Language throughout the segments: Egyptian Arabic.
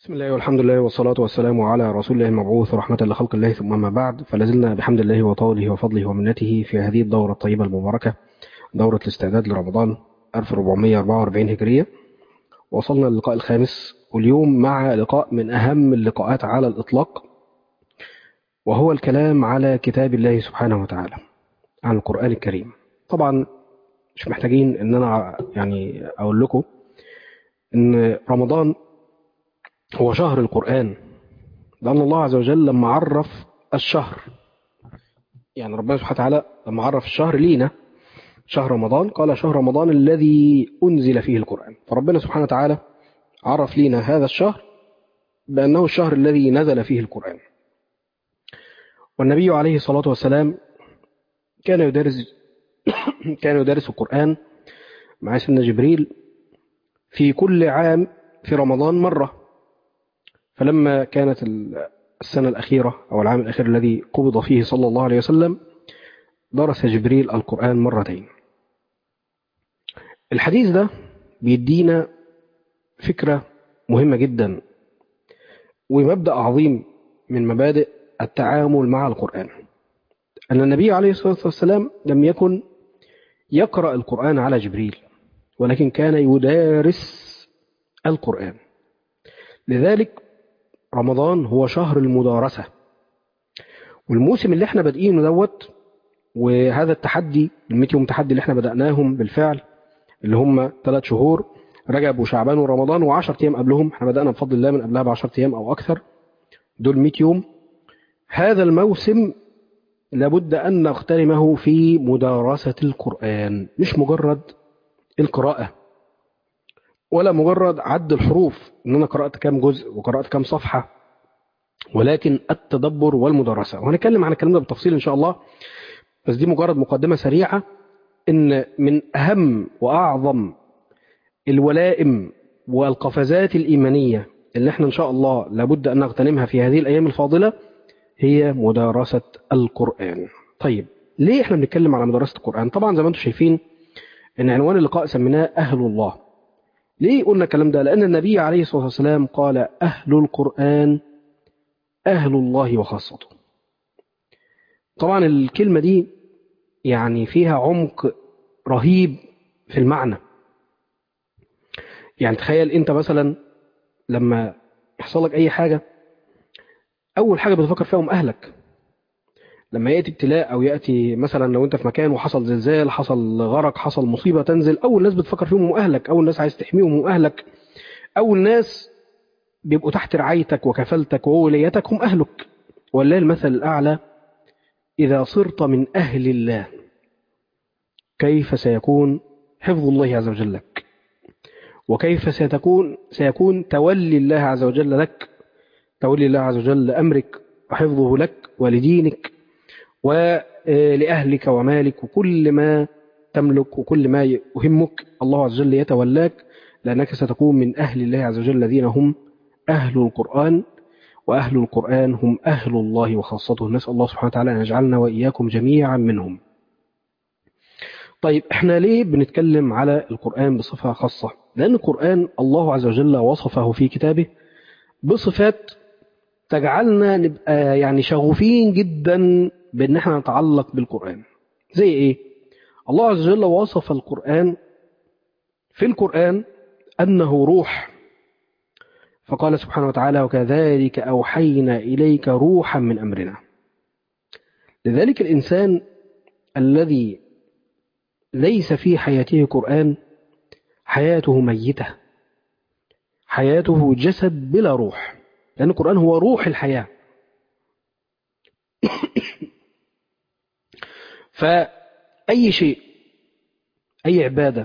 بسم الله والحمد لله والصلاة والسلام على رسول الله المبعوث رحمة لخلق الله ثم ما بعد فلازلنا بحمد الله وطوله وفضله ومنته في هذه الدورة الطيبة المباركة دورة الاستعداد لرمضان 1444 هجرية وصلنا للقاء الخامس واليوم مع لقاء من أهم اللقاءات على الإطلاق وهو الكلام على كتاب الله سبحانه وتعالى عن القرآن الكريم طبعا مش محتاجين ان انا يعني اقول لكم ان رمضان هو شهر القرآن لأن الله عز وجل لما عرف الشهر يعني ربنا سبحانه وتعالى لما عرف الشهر لينا شهر رمضان قال شهر رمضان الذي أنزل فيه القرآن فربنا سبحانه وتعالى عرف لينا هذا الشهر بأنه الشهر الذي نزل فيه القرآن والنبي عليه الصلاة والسلام كان يدرس كان يدرس القرآن مع سيدنا جبريل في كل عام في رمضان مرة فلما كانت السنة الأخيرة أو العام الأخير الذي قبض فيه صلى الله عليه وسلم درس جبريل القرآن مرتين الحديث ده بيدينا فكرة مهمة جدا ومبدأ عظيم من مبادئ التعامل مع القرآن أن النبي عليه الصلاة والسلام لم يكن يقرأ القرآن على جبريل ولكن كان يدارس القرآن لذلك رمضان هو شهر المدارسة والموسم اللي احنا بادئينه دوت وهذا التحدي ال يوم تحدي اللي احنا بدأناهم بالفعل اللي هم ثلاث شهور رجب وشعبان ورمضان و10 ايام قبلهم احنا بدأنا بفضل الله من قبلها ب 10 ايام او اكثر دول 100 يوم هذا الموسم لابد أن نغتنمه في مدارسة القرآن مش مجرد القراءة ولا مجرد عد الحروف ان انا قرأت كام جزء وقرأت كام صفحة ولكن التدبر والمدرسة وهنتكلم عن الكلام ده بالتفصيل ان شاء الله بس دي مجرد مقدمة سريعة ان من اهم واعظم الولائم والقفزات الإيمانية اللي احنا ان شاء الله لابد ان نغتنمها في هذه الايام الفاضلة هي مدارسة القرآن طيب ليه احنا بنتكلم على مدارسة القرآن طبعا زي ما انتم شايفين ان عنوان اللقاء سميناه أهل الله ليه قلنا الكلام ده لأن النبي عليه الصلاة والسلام قال أهل القرآن أهل الله وخاصته طبعا الكلمة دي يعني فيها عمق رهيب في المعنى يعني تخيل انت مثلا لما يحصل لك اي حاجة اول حاجة بتفكر فيها هم اهلك لما يأتي ابتلاء أو يأتي مثلا لو أنت في مكان وحصل زلزال حصل غرق حصل مصيبة تنزل أول ناس بتفكر فيهم هم أهلك أول ناس عايز تحميهم هم أهلك أول ناس بيبقوا تحت رعايتك وكفالتك ووليتك هم أهلك ولله المثل الأعلى إذا صرت من أهل الله كيف سيكون حفظ الله عز وجل لك وكيف ستكون سيكون تولي الله عز وجل لك تولي الله عز وجل لأمرك وحفظه لك ولدينك ولأهلك ومالك وكل ما تملك وكل ما يهمك الله عز وجل يتولاك لأنك ستكون من أهل الله عز وجل الذين هم أهل القرآن وأهل القرآن هم أهل الله وخاصته نسأل الله سبحانه وتعالى أن يجعلنا وإياكم جميعا منهم طيب احنا ليه بنتكلم على القرآن بصفة خاصة لأن القرآن الله عز وجل وصفه في كتابه بصفات تجعلنا نبقى يعني شغوفين جدا بان احنا نتعلق بالقرآن زي ايه الله عز وجل وصف القرآن في القرآن أنه روح فقال سبحانه وتعالى وكذلك أوحينا إليك روحا من أمرنا لذلك الإنسان الذي ليس في حياته قرآن حياته ميتة حياته جسد بلا روح لأن القرآن هو روح الحياة فأي شيء أي عبادة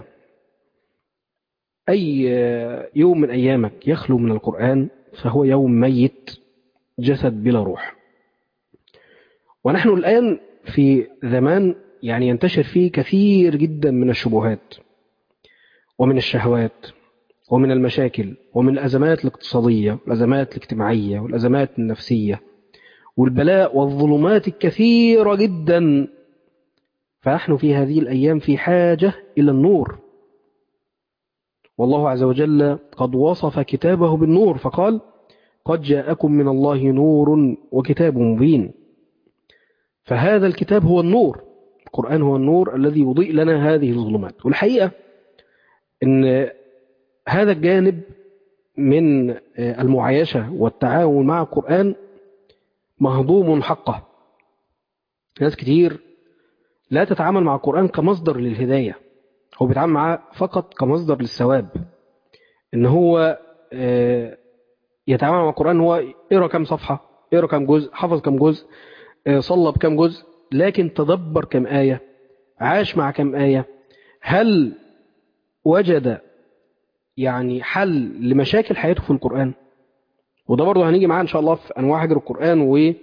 أي يوم من أيامك يخلو من القرآن فهو يوم ميت جسد بلا روح ونحن الآن في زمان يعني ينتشر فيه كثير جدا من الشبهات ومن الشهوات ومن المشاكل ومن الأزمات الاقتصادية والأزمات الاجتماعية والأزمات النفسية والبلاء والظلمات الكثيرة جدا فنحن في هذه الأيام في حاجة إلى النور والله عز وجل قد وصف كتابه بالنور فقال قد جاءكم من الله نور وكتاب مبين فهذا الكتاب هو النور القرآن هو النور الذي يضيء لنا هذه الظلمات والحقيقة أن هذا الجانب من المعايشة والتعاون مع القرآن مهضوم حقه ناس كتير لا تتعامل مع القرآن كمصدر للهداية هو بيتعامل معاه فقط كمصدر للثواب ان هو يتعامل مع القرآن هو يقرأ كم صفحة يقرأ كم جزء حفظ كم جزء صلى بكم جزء لكن تدبر كم آية عاش مع كم آية هل وجد يعني حل لمشاكل حياته في القرآن وده برضه هنيجي معاه إن شاء الله في أنواع هجر القرآن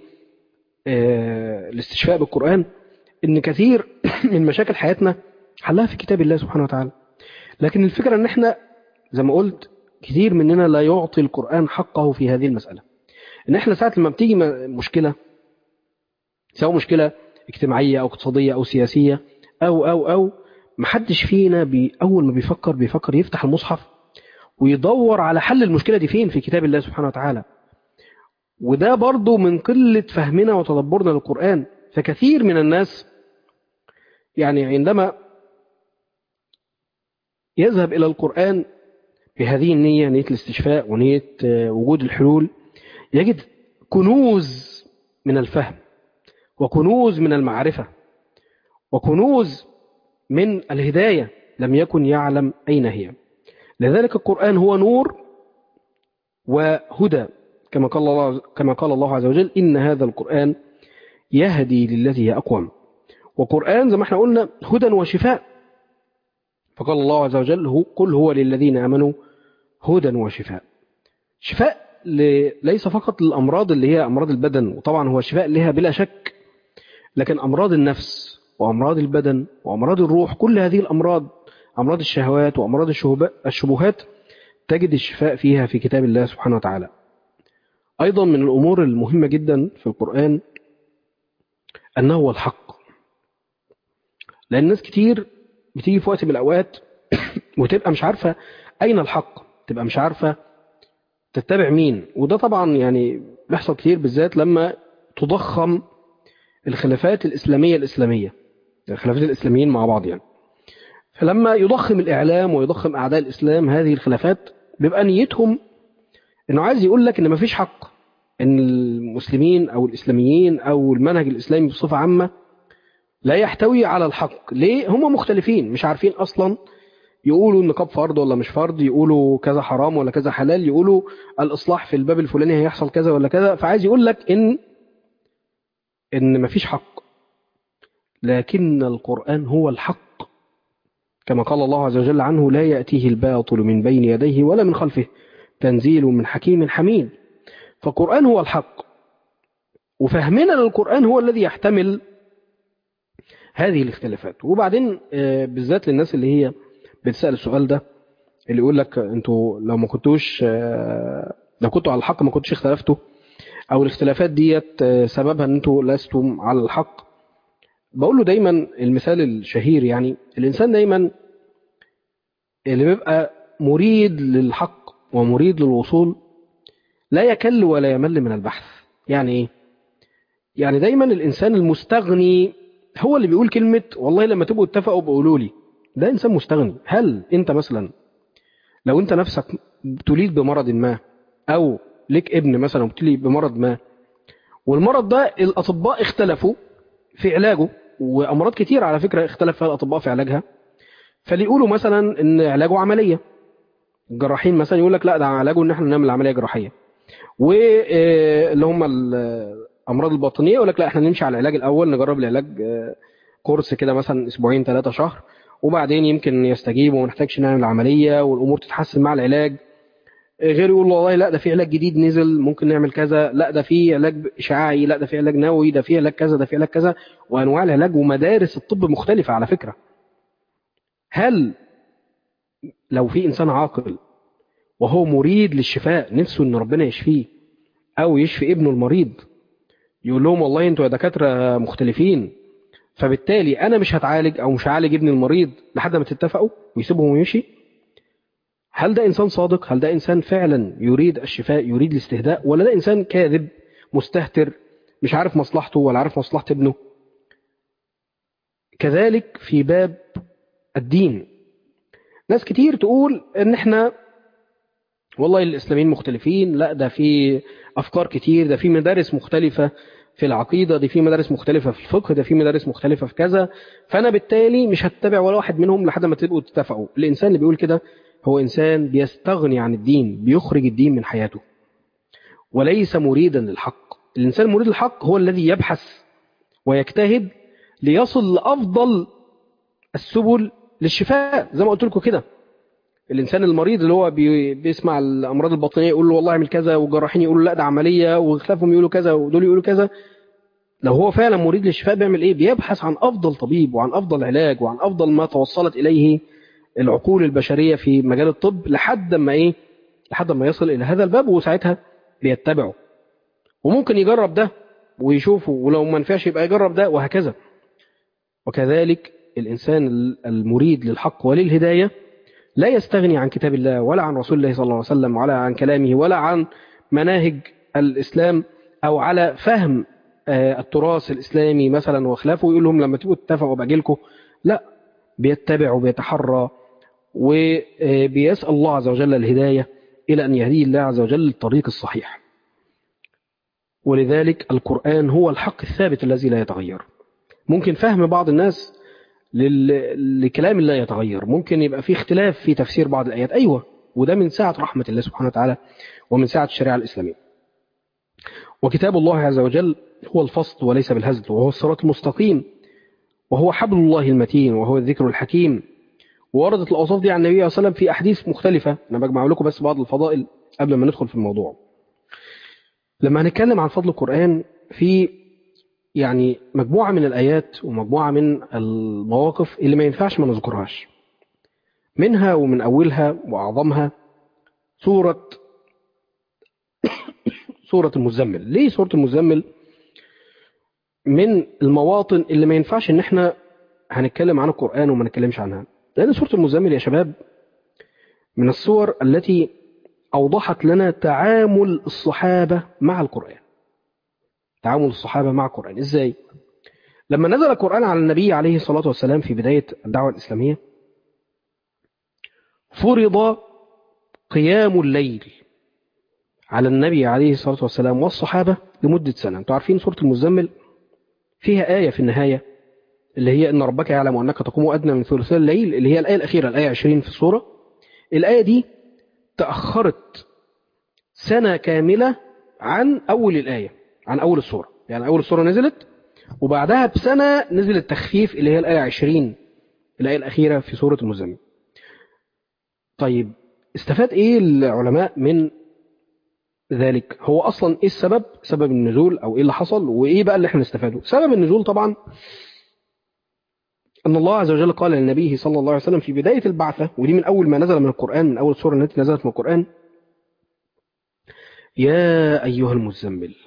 والاستشفاء بالقرآن إن كثير من مشاكل حياتنا حلها في كتاب الله سبحانه وتعالى لكن الفكرة إن إحنا زي ما قلت كثير مننا لا يعطي القرآن حقه في هذه المسألة إن إحنا ساعة لما بتيجي مشكلة سواء مشكلة اجتماعية أو اقتصادية أو سياسية أو أو أو محدش فينا بي أول ما بيفكر بيفكر يفتح المصحف ويدور على حل المشكلة دي فين في كتاب الله سبحانه وتعالى وده برضو من قلة فهمنا وتدبرنا للقرآن فكثير من الناس يعني عندما يذهب إلى القرآن بهذه النية نية الاستشفاء ونية وجود الحلول يجد كنوز من الفهم وكنوز من المعرفة وكنوز من الهداية لم يكن يعلم أين هي لذلك القرآن هو نور وهدى كما قال الله كما قال الله عز وجل إن هذا القرآن يهدي للتي هي أقوم وقرآن زي ما احنا قلنا هدى وشفاء فقال الله عز وجل هو قل هو للذين آمنوا هدى وشفاء شفاء ليس فقط للأمراض اللي هي أمراض البدن وطبعا هو شفاء لها بلا شك لكن أمراض النفس وأمراض البدن وأمراض الروح كل هذه الأمراض أمراض الشهوات وأمراض الشبهات تجد الشفاء فيها في كتاب الله سبحانه وتعالى أيضا من الأمور المهمة جدا في القرآن أنه هو الحق لأن ناس كتير بتيجي في وقت من الأوقات وتبقى مش عارفة أين الحق تبقى مش عارفة تتبع مين وده طبعا يعني بيحصل كتير بالذات لما تضخم الخلافات الإسلامية الإسلامية الخلافات الإسلاميين مع بعض يعني فلما يضخم الإعلام ويضخم أعداء الإسلام هذه الخلافات بيبقى نيتهم إنه عايز يقول لك إن مفيش حق إن المسلمين أو الإسلاميين أو المنهج الإسلامي بصفة عامة لا يحتوي على الحق ليه هم مختلفين مش عارفين أصلا يقولوا النقاب فرض ولا مش فرض يقولوا كذا حرام ولا كذا حلال يقولوا الإصلاح في الباب الفلاني هيحصل كذا ولا كذا فعايز يقول لك إن إن مفيش حق لكن القرآن هو الحق كما قال الله عز وجل عنه لا يأتيه الباطل من بين يديه ولا من خلفه تنزيل من حكيم حميد فالقرآن هو الحق وفهمنا للقرآن هو الذي يحتمل هذه الاختلافات وبعدين بالذات للناس اللي هي بتسأل السؤال ده اللي يقول لك انتوا لو ما كنتوش لو كنتوا على الحق ما كنتوش اختلفتوا او الاختلافات ديت سببها ان انتوا لستم على الحق بقول له دايما المثال الشهير يعني الانسان دايما اللي بيبقى مريد للحق ومريد للوصول لا يكل ولا يمل من البحث يعني ايه يعني دايما الانسان المستغني هو اللي بيقول كلمة والله لما تبقوا اتفقوا بقولوا لي ده انسان مستغني هل انت مثلا لو انت نفسك تليد بمرض ما او لك ابن مثلا وبتلي بمرض ما والمرض ده الاطباء اختلفوا في علاجه وامراض كتير على فكره اختلف فيها الاطباء في علاجها فاللي يقولوا مثلا ان علاجه عمليه الجراحين مثلا يقول لك لا ده علاجه ان احنا نعمل عمليه جراحيه واللي هم الامراض الباطنيه يقول لك لا احنا نمشي على العلاج الاول نجرب العلاج كورس كده مثلا اسبوعين ثلاثه شهر وبعدين يمكن يستجيب وما نحتاجش نعمل عمليه والامور تتحسن مع العلاج غير يقول والله لا ده في علاج جديد نزل ممكن نعمل كذا لا ده في علاج اشعاعي لا ده في علاج نووي ده في علاج كذا ده في علاج كذا وانواع العلاج ومدارس الطب مختلفه على فكره هل لو في انسان عاقل وهو مريد للشفاء نفسه ان ربنا يشفيه او يشفي ابنه المريض يقول لهم والله انتوا يا دكاتره مختلفين فبالتالي انا مش هتعالج او مش هعالج ابني المريض لحد ما تتفقوا ويسيبهم ويمشي هل ده إنسان صادق هل ده إنسان فعلا يريد الشفاء يريد الاستهداء ولا ده إنسان كاذب مستهتر مش عارف مصلحته ولا عارف مصلحة ابنه كذلك في باب الدين ناس كتير تقول ان احنا والله الاسلاميين مختلفين لا ده في افكار كتير ده في مدارس مختلفة في العقيدة دي في مدارس مختلفة في الفقه ده في مدارس مختلفة في كذا فانا بالتالي مش هتبع ولا واحد منهم لحد ما تبقوا تتفقوا الانسان اللي بيقول كده هو انسان بيستغني عن الدين بيخرج الدين من حياته وليس مريدا للحق الانسان المريد للحق هو الذي يبحث ويجتهد ليصل لافضل السبل للشفاء زي ما قلت لكم كده الانسان المريض اللي هو بي بيسمع الامراض الباطنيه يقول له والله اعمل كذا والجراحين يقولوا لا ده عمليه وخلافهم يقولوا كذا ودول يقولوا كذا لو هو فعلا مريد للشفاء بيعمل ايه بيبحث عن افضل طبيب وعن افضل علاج وعن افضل ما توصلت اليه العقول البشريه في مجال الطب لحد ما ايه لحد ما يصل الى هذا الباب وساعتها بيتبعه وممكن يجرب ده ويشوفه ولو ما نفعش يبقى يجرب ده وهكذا وكذلك الإنسان المريد للحق وللهداية لا يستغني عن كتاب الله ولا عن رسول الله صلى الله عليه وسلم ولا عن كلامه ولا عن مناهج الإسلام أو على فهم التراث الإسلامي مثلا وخلافه ويقول لهم لما تبقوا تتفقوا باجي لكم لا بيتبع وبيتحرى وبيسأل الله عز وجل الهداية إلى أن يهديه الله عز وجل للطريق الصحيح ولذلك القرآن هو الحق الثابت الذي لا يتغير ممكن فهم بعض الناس لكلام لا يتغير ممكن يبقى في اختلاف في تفسير بعض الآيات أيوة وده من ساعة رحمة الله سبحانه وتعالى ومن ساعة الشريعة الإسلامية وكتاب الله عز وجل هو الفصل وليس بالهزل وهو الصراط المستقيم وهو حبل الله المتين وهو الذكر الحكيم ووردت الأوصاف دي عن النبي صلى الله عليه وسلم في أحاديث مختلفة أنا بجمع لكم بس بعض الفضائل قبل ما ندخل في الموضوع لما هنتكلم عن فضل القرآن في يعني مجموعة من الآيات ومجموعة من المواقف اللي ما ينفعش ما نذكرهاش منها ومن أولها وأعظمها سورة سورة المزمل ليه سورة المزمل من المواطن اللي ما ينفعش ان احنا هنتكلم عن القرآن وما نتكلمش عنها لأن سورة المزمل يا شباب من الصور التي أوضحت لنا تعامل الصحابة مع القرآن تعامل الصحابة مع القرآن إزاي؟ لما نزل القرآن على النبي عليه الصلاة والسلام في بداية الدعوة الإسلامية فرض قيام الليل على النبي عليه الصلاة والسلام والصحابة لمدة سنة أنتوا عارفين سورة المزمل فيها آية في النهاية اللي هي إن ربك يعلم أنك تقوم أدنى من ثلثي الليل اللي هي الآية الأخيرة الآية 20 في السورة الآية دي تأخرت سنة كاملة عن أول الآية عن أول السورة يعني أول السورة نزلت وبعدها بسنة نزل التخفيف اللي هي الآية 20 الآية الأخيرة في سورة المزمل طيب استفاد إيه العلماء من ذلك هو أصلا إيه السبب سبب النزول أو إيه اللي حصل وإيه بقى اللي احنا نستفاده سبب النزول طبعا أن الله عز وجل قال للنبي صلى الله عليه وسلم في بداية البعثة ودي من أول ما نزل من القرآن من أول سورة التي نزلت من القرآن يا أيها المزمل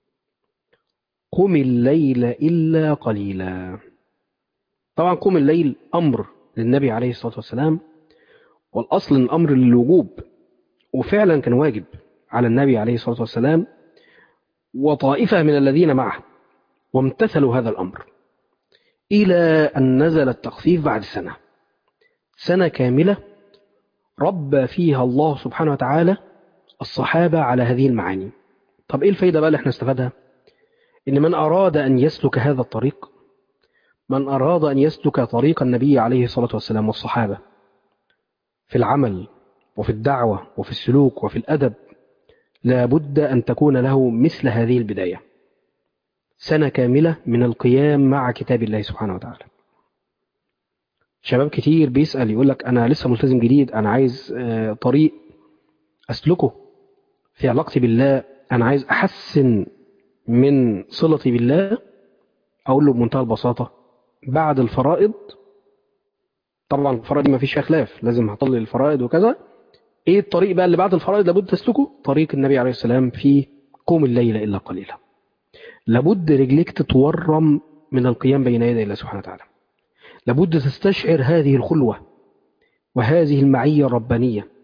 قم الليل إلا قليلا طبعا قم الليل أمر للنبي عليه الصلاة والسلام والأصل الأمر للوجوب وفعلا كان واجب على النبي عليه الصلاة والسلام وطائفة من الذين معه وامتثلوا هذا الأمر إلى أن نزل التخفيف بعد سنة سنة كاملة ربى فيها الله سبحانه وتعالى الصحابة على هذه المعاني طب إيه الفايدة بقى اللي احنا استفادها إن من أراد أن يسلك هذا الطريق من أراد أن يسلك طريق النبي عليه الصلاة والسلام والصحابة في العمل وفي الدعوة وفي السلوك وفي الأدب لابد أن تكون له مثل هذه البداية سنة كاملة من القيام مع كتاب الله سبحانه وتعالى شباب كتير بيسأل يقول لك أنا لسه ملتزم جديد أنا عايز طريق أسلكه في علاقتي بالله أنا عايز أحسن من صلتي بالله أقول له بمنتهى البساطة بعد الفرائض طبعا الفرائض ما فيش فيها خلاف لازم هطلي الفرائض وكذا ايه الطريق بقى اللي بعد الفرائض لابد تسلكه طريق النبي عليه السلام في قوم الليل إلا قليلا لابد رجليك تتورم من القيام بين يدي الله سبحانه وتعالى لابد تستشعر هذه الخلوة وهذه المعية الربانية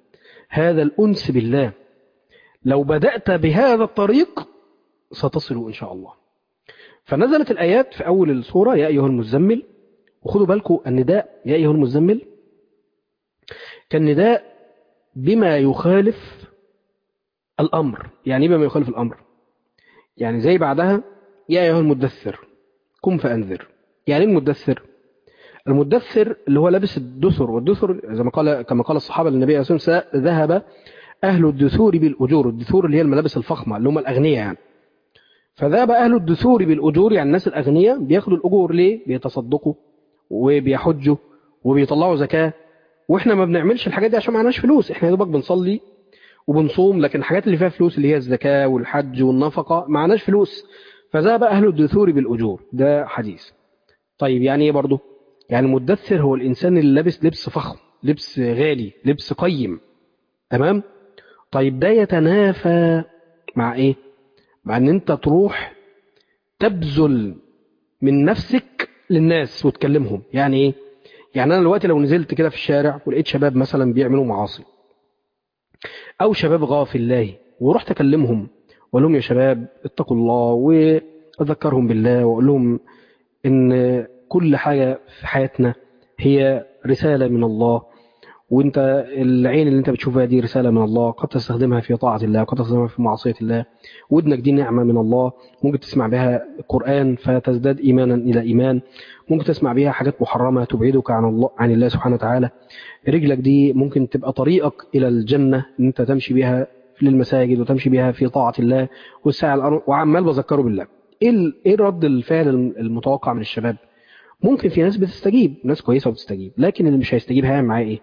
هذا الأنس بالله لو بدأت بهذا الطريق ستصل إن شاء الله فنزلت الآيات في أول السورة يا أيها المزمل وخدوا بالكم النداء يا أيها المزمل كان نداء بما يخالف الأمر يعني إيه بما يخالف الأمر يعني زي بعدها يا أيها المدثر قم فأنذر يعني إيه المدثر المدثر اللي هو لابس الدثر والدثر زي ما قال كما قال الصحابة للنبي عليه الصلاة والسلام ذهب أهل الدثور بالأجور الدثور اللي هي الملابس الفخمة اللي هم الأغنياء يعني فذهب أهل الدثور بالأجور يعني الناس الأغنياء بياخدوا الأجور ليه بيتصدقوا وبيحجوا وبيطلعوا زكاة وإحنا ما بنعملش الحاجات دي عشان معناش فلوس إحنا يا دوبك بنصلي وبنصوم لكن الحاجات اللي فيها فلوس اللي هي الزكاة والحج والنفقة معناش فلوس فذهب أهل الدثور بالأجور ده حديث طيب يعني إيه برضه يعني المدثر هو الإنسان اللي لابس لبس فخم لبس غالي لبس قيم تمام طيب ده يتنافى مع إيه مع ان انت تروح تبذل من نفسك للناس وتكلمهم يعني ايه يعني انا دلوقتي لو نزلت كده في الشارع ولقيت شباب مثلا بيعملوا معاصي او شباب غافل الله ورحت اكلمهم واقول لهم يا شباب اتقوا الله واذكرهم بالله واقول لهم ان كل حاجه في حياتنا هي رساله من الله وانت العين اللي انت بتشوفها دي رسالة من الله قد تستخدمها في طاعة الله قد تستخدمها في معصية الله ودنك دي نعمة من الله ممكن تسمع بها القرآن فتزداد إيمانا إلى إيمان ممكن تسمع بها حاجات محرمة تبعدك عن الله عن الله سبحانه وتعالى رجلك دي ممكن تبقى طريقك إلى الجنة ان انت تمشي بها للمساجد وتمشي بها في طاعة الله والساعة وعمال بذكره بالله ايه ايه رد الفعل المتوقع من الشباب ممكن في ناس بتستجيب ناس كويسة وبتستجيب لكن اللي مش هيستجيب هيعمل معاه ايه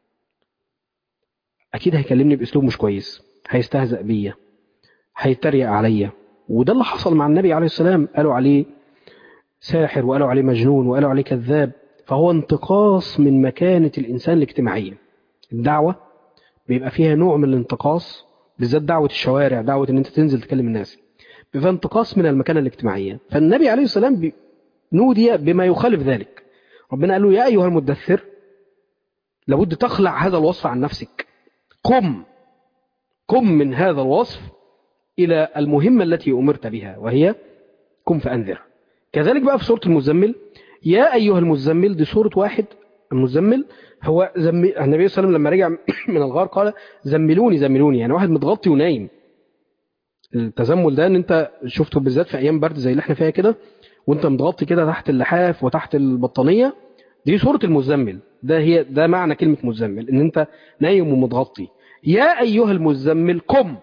اكيد هيكلمني باسلوب مش كويس هيستهزأ بيا هيتريق عليا وده اللي حصل مع النبي عليه السلام قالوا عليه ساحر وقالوا عليه مجنون وقالوا عليه كذاب فهو انتقاص من مكانة الإنسان الاجتماعية الدعوة بيبقى فيها نوع من الانتقاص بالذات دعوة الشوارع دعوة ان انت تنزل تكلم الناس بيبقى انتقاص من المكانة الاجتماعية فالنبي عليه السلام نودي بما يخالف ذلك ربنا قال له يا أيها المدثر لابد تخلع هذا الوصف عن نفسك قم قم من هذا الوصف إلى المهمة التي أمرت بها وهي قم فأنذر كذلك بقى في سورة المزمل يا أيها المزمل دي سورة واحد المزمل هو زم... النبي صلى الله عليه وسلم لما رجع من الغار قال زملوني زملوني يعني واحد متغطي ونايم التزمل ده ان انت شفته بالذات في ايام برد زي اللي احنا فيها كده وانت متغطي كده تحت اللحاف وتحت البطانيه دي سورة المزمل ده هي ده معنى كلمة مزمل ان انت نايم ومتغطي يا ايها المزمل قم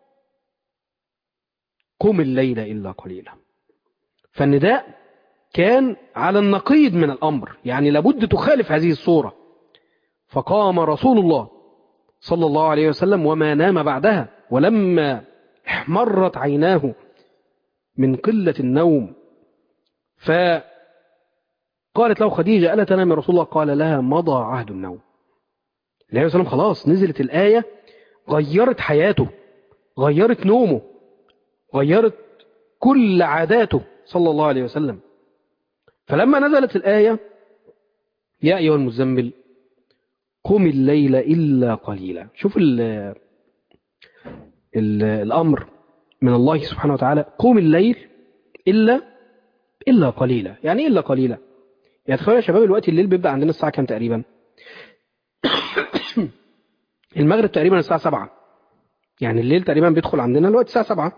قم الليل الا قليلا فالنداء كان على النقيض من الامر يعني لابد تخالف هذه الصورة فقام رسول الله صلى الله عليه وسلم وما نام بعدها ولما احمرت عيناه من قلة النوم ف قالت له خديجة ألا تنام يا رسول الله قال لها مضى عهد النوم النبي صلى الله عليه وسلم خلاص نزلت الآية غيرت حياته غيرت نومه غيرت كل عاداته صلى الله عليه وسلم فلما نزلت الآية يا أيها المزمل قم الليل إلا قليلا شوف ال ال الأمر من الله سبحانه وتعالى قم الليل إلا إلا قليلا يعني إيه إلا قليلا يعني تخيلوا يا شباب الوقت الليل بيبدأ عندنا الساعة كام تقريبا المغرب تقريبا الساعة سبعة يعني الليل تقريبا بيدخل عندنا الوقت الساعة سبعة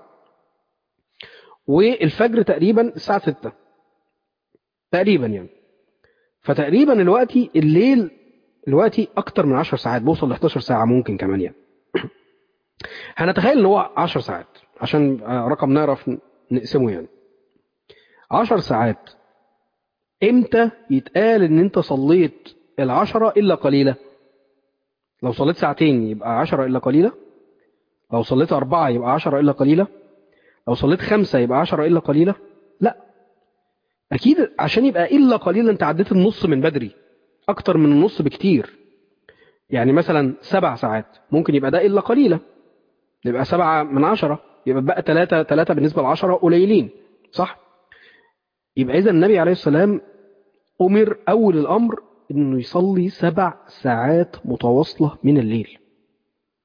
والفجر تقريبا الساعة ستة تقريبا يعني فتقريبا الوقت الليل الوقت أكتر من 10 ساعات بوصل ل 11 ساعة ممكن كمان يعني هنتخيل ان هو 10 ساعات عشان رقم نعرف نقسمه يعني 10 ساعات امتى يتقال ان انت صليت العشرة الا قليلة لو صليت ساعتين يبقى عشرة الا قليلة لو صليت اربعة يبقى عشرة الا قليلة لو صليت خمسة يبقى عشرة الا قليلة لا اكيد عشان يبقى الا قليلة انت عديت النص من بدري اكتر من النص بكتير يعني مثلا سبع ساعات ممكن يبقى ده الا قليلة يبقى سبعة من عشرة يبقى بقى ثلاثة ثلاثة بالنسبة لعشرة قليلين صح يبقى إذا النبي عليه السلام أمر أول الأمر إنه يصلي سبع ساعات متواصلة من الليل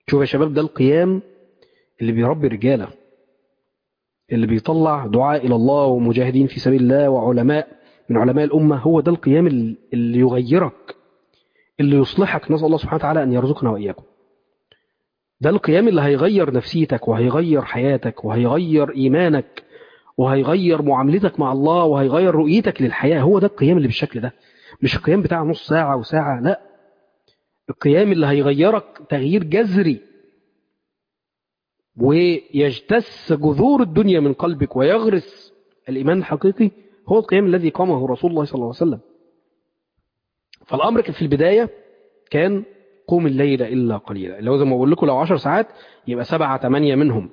شوف يا شباب ده القيام اللي بيربي رجالة اللي بيطلع دعاء إلى الله ومجاهدين في سبيل الله وعلماء من علماء الأمة هو ده القيام اللي يغيرك اللي يصلحك نسأل الله سبحانه وتعالى أن يرزقنا وإياكم ده القيام اللي هيغير نفسيتك وهيغير حياتك وهيغير إيمانك وهيغير معاملتك مع الله وهيغير رؤيتك للحياة هو ده القيام اللي بالشكل ده مش القيام بتاع نص ساعة وساعة لا القيام اللي هيغيرك تغيير جذري ويجتث جذور الدنيا من قلبك ويغرس الإيمان الحقيقي هو القيام الذي قامه رسول الله صلى الله عليه وسلم فالأمر في البداية كان قوم الليل إلا قليلا اللي هو زي ما بقول لكم لو 10 ساعات يبقى سبعة ثمانية منهم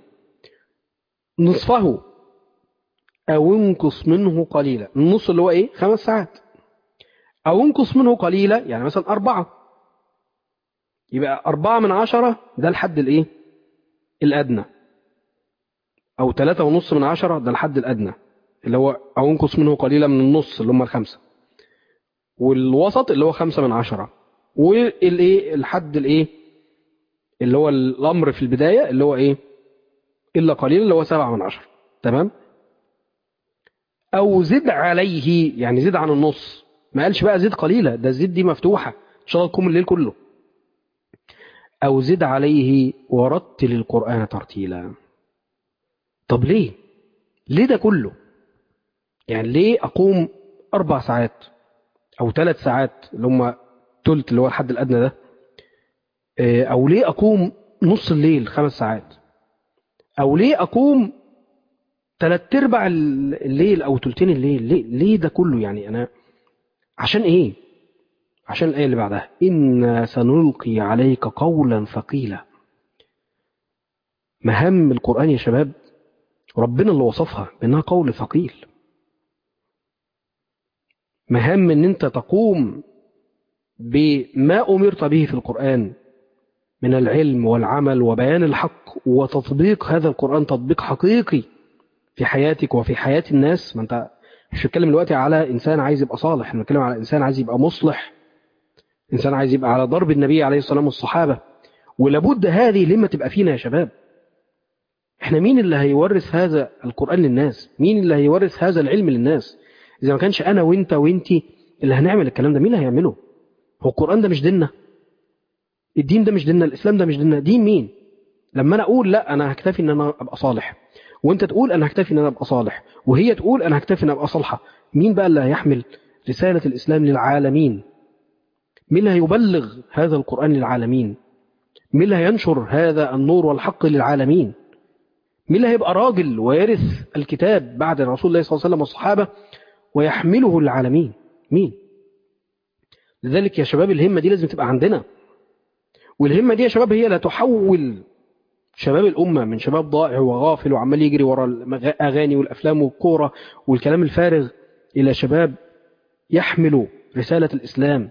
نصفه أو انقص منه قليلا النص اللي هو إيه خمس ساعات أو انقص منه قليلا يعني مثلا أربعة يبقى أربعة من عشرة ده الحد الإيه الأدنى أو ثلاثة ونص من عشرة ده الحد الأدنى اللي هو أو انقص منه قليلا من النص اللي هم الخمسة والوسط اللي هو خمسة من عشرة والإيه الحد الإيه اللي هو الأمر في البداية اللي هو إيه إلا قليلا اللي هو سبعة من عشرة تمام أو زد عليه يعني زد عن النص ما قالش بقى زد قليلة ده الزد دي مفتوحة إن شاء الله تقوم الليل كله أو زد عليه ورتل القرآن ترتيلا طب ليه ليه ده كله يعني ليه أقوم أربع ساعات أو ثلاث ساعات اللي هم تلت اللي هو الحد الأدنى ده أو ليه أقوم نص الليل خمس ساعات أو ليه أقوم ثلاث ارباع الليل أو تلتين الليل ليه, ليه ده كله يعني أنا عشان إيه عشان الآية اللي بعدها إنا سنلقي عليك قولا ثقيلا مهام القرآن يا شباب ربنا اللي وصفها بأنها قول ثقيل مهام ان انت تقوم بما امرت به في القرآن من العلم والعمل وبيان الحق وتطبيق هذا القرآن تطبيق حقيقي في حياتك وفي حياة الناس ما انت مش بتكلم دلوقتي على انسان عايز يبقى صالح احنا بنتكلم على انسان عايز يبقى مصلح انسان عايز يبقى على ضرب النبي عليه الصلاة والسلام والصحابة ولابد هذه لما تبقى فينا يا شباب احنا مين اللي هيورث هذا القرآن للناس مين اللي هيورث هذا العلم للناس إذا ما كانش أنا وإنت وإنتي اللي هنعمل الكلام ده مين اللي هيعمله هو القرآن ده مش ديننا الدين ده مش ديننا الإسلام ده مش ديننا دين مين لما أنا أقول لا أنا هكتفي إن أنا أبقى صالح وأنت تقول أنا هكتفي إن أنا أبقى صالح وهي تقول أنا هكتفي إن أبقى صالحة مين بقى اللي هيحمل رسالة الإسلام للعالمين مين اللي هيبلغ هذا القرآن للعالمين مين اللي هينشر هذا النور والحق للعالمين مين اللي هيبقى راجل ويرث الكتاب بعد رسول الله صلى الله عليه وسلم والصحابة ويحمله للعالمين مين لذلك يا شباب الهمة دي لازم تبقى عندنا والهمة دي يا شباب هي لا تحول شباب الأمة من شباب ضائع وغافل وعمال يجري ورا الأغاني والأفلام والكورة والكلام الفارغ إلى شباب يحملوا رسالة الإسلام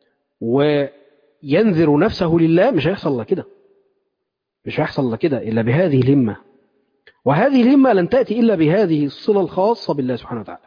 وينذر نفسه لله مش هيحصل له كده مش هيحصل له كده إلا بهذه الهمة وهذه الهمة لن تأتي إلا بهذه الصلة الخاصة بالله سبحانه وتعالى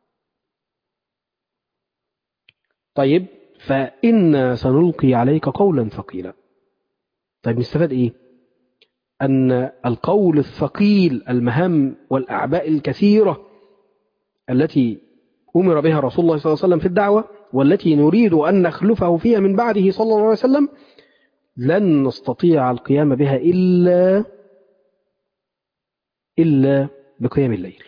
طيب فإنا سنلقي عليك قولا ثقيلا طيب نستفاد إيه أن القول الثقيل المهام والأعباء الكثيرة التي أمر بها رسول الله صلى الله عليه وسلم في الدعوة والتي نريد أن نخلفه فيها من بعده صلى الله عليه وسلم لن نستطيع القيام بها إلا إلا بقيام الليل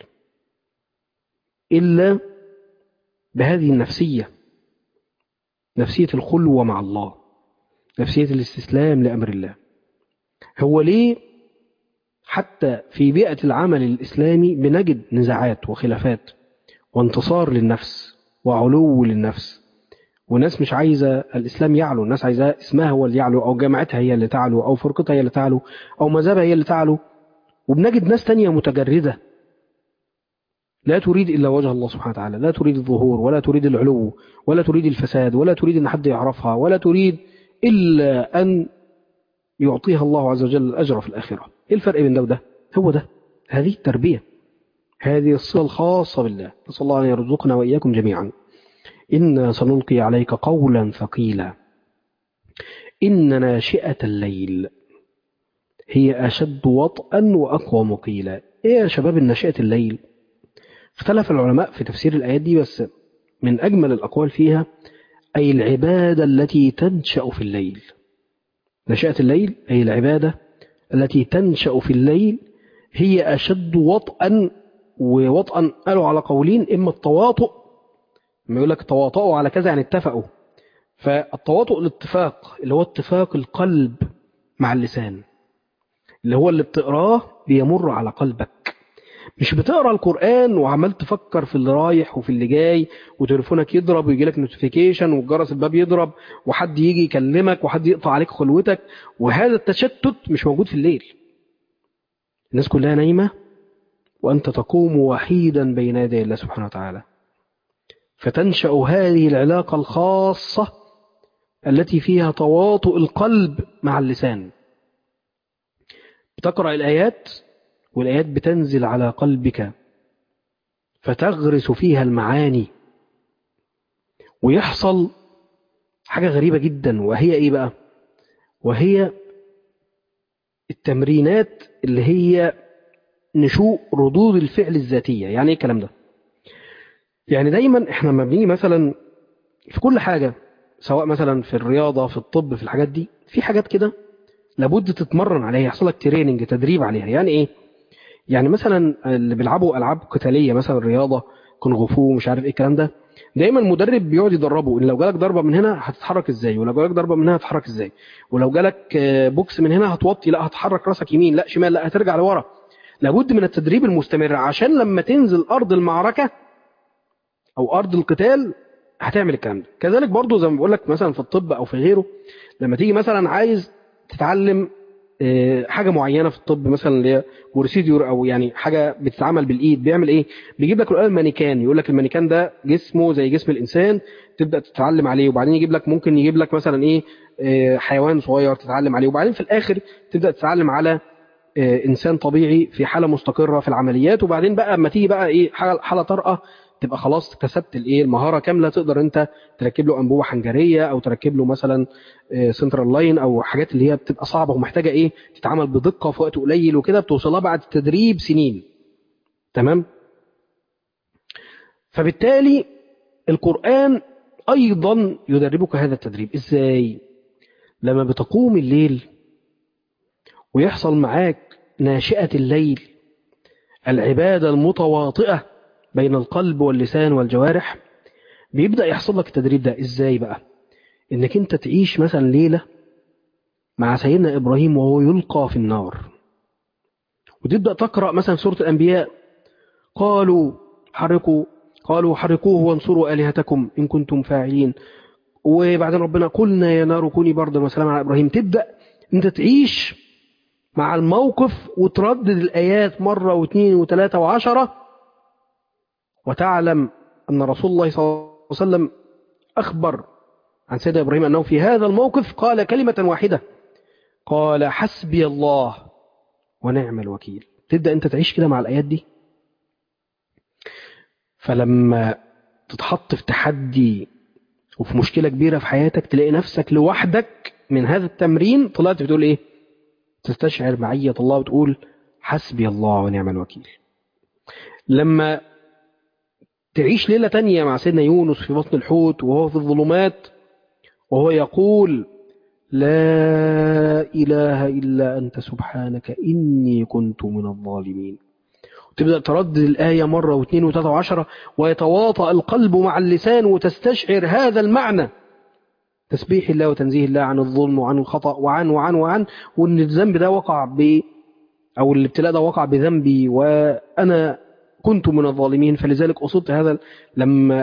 إلا بهذه النفسية نفسية الخلوة مع الله نفسية الاستسلام لأمر الله هو ليه حتى في بيئة العمل الإسلامي بنجد نزاعات وخلافات وانتصار للنفس وعلو للنفس وناس مش عايزة الإسلام يعلو الناس عايزة اسمها هو اللي يعلو أو جامعتها هي اللي تعلو أو فرقتها هي اللي تعلو أو مذهبها هي اللي تعلو وبنجد ناس تانية متجردة لا تريد إلا وجه الله سبحانه وتعالى لا تريد الظهور ولا تريد العلو ولا تريد الفساد ولا تريد أن حد يعرفها ولا تريد إلا أن يعطيها الله عز وجل الأجر في الآخرة إيه الفرق بين ده وده هو ده هذه التربية هذه الصلة الخاصة بالله نسأل الله أن يرزقنا وإياكم جميعا إنا سنلقي عليك قولا ثقيلا إن ناشئة الليل هي أشد وطئا وأقوى مقيلا إيه يا شباب النشأة الليل اختلف العلماء في تفسير الآيات دي بس من أجمل الأقوال فيها أي العبادة التي تنشأ في الليل نشأة الليل أي العبادة التي تنشأ في الليل هي أشد وطئا ووطئا قالوا على قولين إما التواطؤ ما يقول لك تواطؤوا على كذا يعني اتفقوا فالتواطؤ الاتفاق اللي هو اتفاق القلب مع اللسان اللي هو اللي بتقراه بيمر على قلبك مش بتقرا القرآن وعمال تفكر في اللي رايح وفي اللي جاي وتليفونك يضرب ويجي لك نوتيفيكيشن والجرس الباب يضرب وحد يجي يكلمك وحد يقطع عليك خلوتك وهذا التشتت مش موجود في الليل الناس كلها نايمة وأنت تقوم وحيدا بين يدي الله سبحانه وتعالى فتنشأ هذه العلاقة الخاصة التي فيها تواطؤ القلب مع اللسان بتقرأ الآيات والآيات بتنزل على قلبك فتغرس فيها المعاني ويحصل حاجة غريبة جدا وهي إيه بقى وهي التمرينات اللي هي نشوء ردود الفعل الذاتية يعني إيه الكلام ده يعني دايما احنا لما بنيجي مثلا في كل حاجة سواء مثلا في الرياضة في الطب في الحاجات دي في حاجات كده لابد تتمرن عليها يحصل لك تريننج تدريب عليها يعني ايه يعني مثلا اللي بيلعبوا العاب قتاليه مثلا الرياضه كونغ فو مش عارف ايه الكلام ده دايما المدرب بيقعد يدربه ان لو جالك ضربه من هنا هتتحرك ازاي ولو جالك ضربه من هنا هتتحرك ازاي ولو جالك بوكس من هنا هتوطي لا هتحرك راسك يمين لا شمال لا هترجع لورا لابد من التدريب المستمر عشان لما تنزل ارض المعركه او ارض القتال هتعمل الكلام ده كذلك برضو زي ما بقول لك مثلا في الطب او في غيره لما تيجي مثلا عايز تتعلم حاجه معينه في الطب مثلا اللي هي بروسيديور او يعني حاجه بتتعمل بالايد بيعمل ايه بيجيب لك الاول مانيكان يقول لك المانيكان ده جسمه زي جسم الانسان تبدا تتعلم عليه وبعدين يجيب لك ممكن يجيب لك مثلا ايه حيوان صغير تتعلم عليه وبعدين في الاخر تبدا تتعلم على انسان طبيعي في حاله مستقره في العمليات وبعدين بقى اما تيجي بقى ايه حاله طارئه تبقى خلاص اكتسبت الايه المهاره كامله تقدر انت تركب له انبوبه حنجريه او تركب له مثلا سنترال لاين او حاجات اللي هي بتبقى صعبه ومحتاجه ايه تتعمل بدقه في وقت قليل وكده بتوصلها بعد تدريب سنين تمام فبالتالي القران ايضا يدربك هذا التدريب ازاي لما بتقوم الليل ويحصل معاك ناشئه الليل العباده المتواطئه بين القلب واللسان والجوارح بيبدأ يحصل لك التدريب ده ازاي بقى انك انت تعيش مثلا ليلة مع سيدنا ابراهيم وهو يلقى في النار وتبدأ تقرأ مثلا سورة الانبياء قالوا حرقوا قالوا حرقوه وانصروا آلهتكم إن كنتم فاعلين وبعدين ربنا قلنا يا نار كوني بردا وسلاما على إبراهيم تبدأ أنت تعيش مع الموقف وتردد الآيات مرة واثنين وثلاثة وعشرة وتعلم أن رسول الله صلى الله عليه وسلم أخبر عن سيدنا إبراهيم أنه في هذا الموقف قال كلمة واحدة قال حسبي الله ونعم الوكيل تبدأ أنت تعيش كده مع الآيات دي فلما تتحط في تحدي وفي مشكلة كبيرة في حياتك تلاقي نفسك لوحدك من هذا التمرين طلعت بتقول إيه تستشعر معية الله وتقول حسبي الله ونعم الوكيل لما تعيش ليلة تانية مع سيدنا يونس في بطن الحوت وهو في الظلمات وهو يقول لا إله إلا أنت سبحانك إني كنت من الظالمين وتبدأ تردد الآية مرة واثنين وثلاثة وعشرة ويتواطأ القلب مع اللسان وتستشعر هذا المعنى تسبيح الله وتنزيه الله عن الظلم وعن الخطأ وعن وعن وعن وأن الذنب ده وقع ب أو الابتلاء ده وقع بذنبي وأنا كنت من الظالمين فلذلك أصبت هذا لما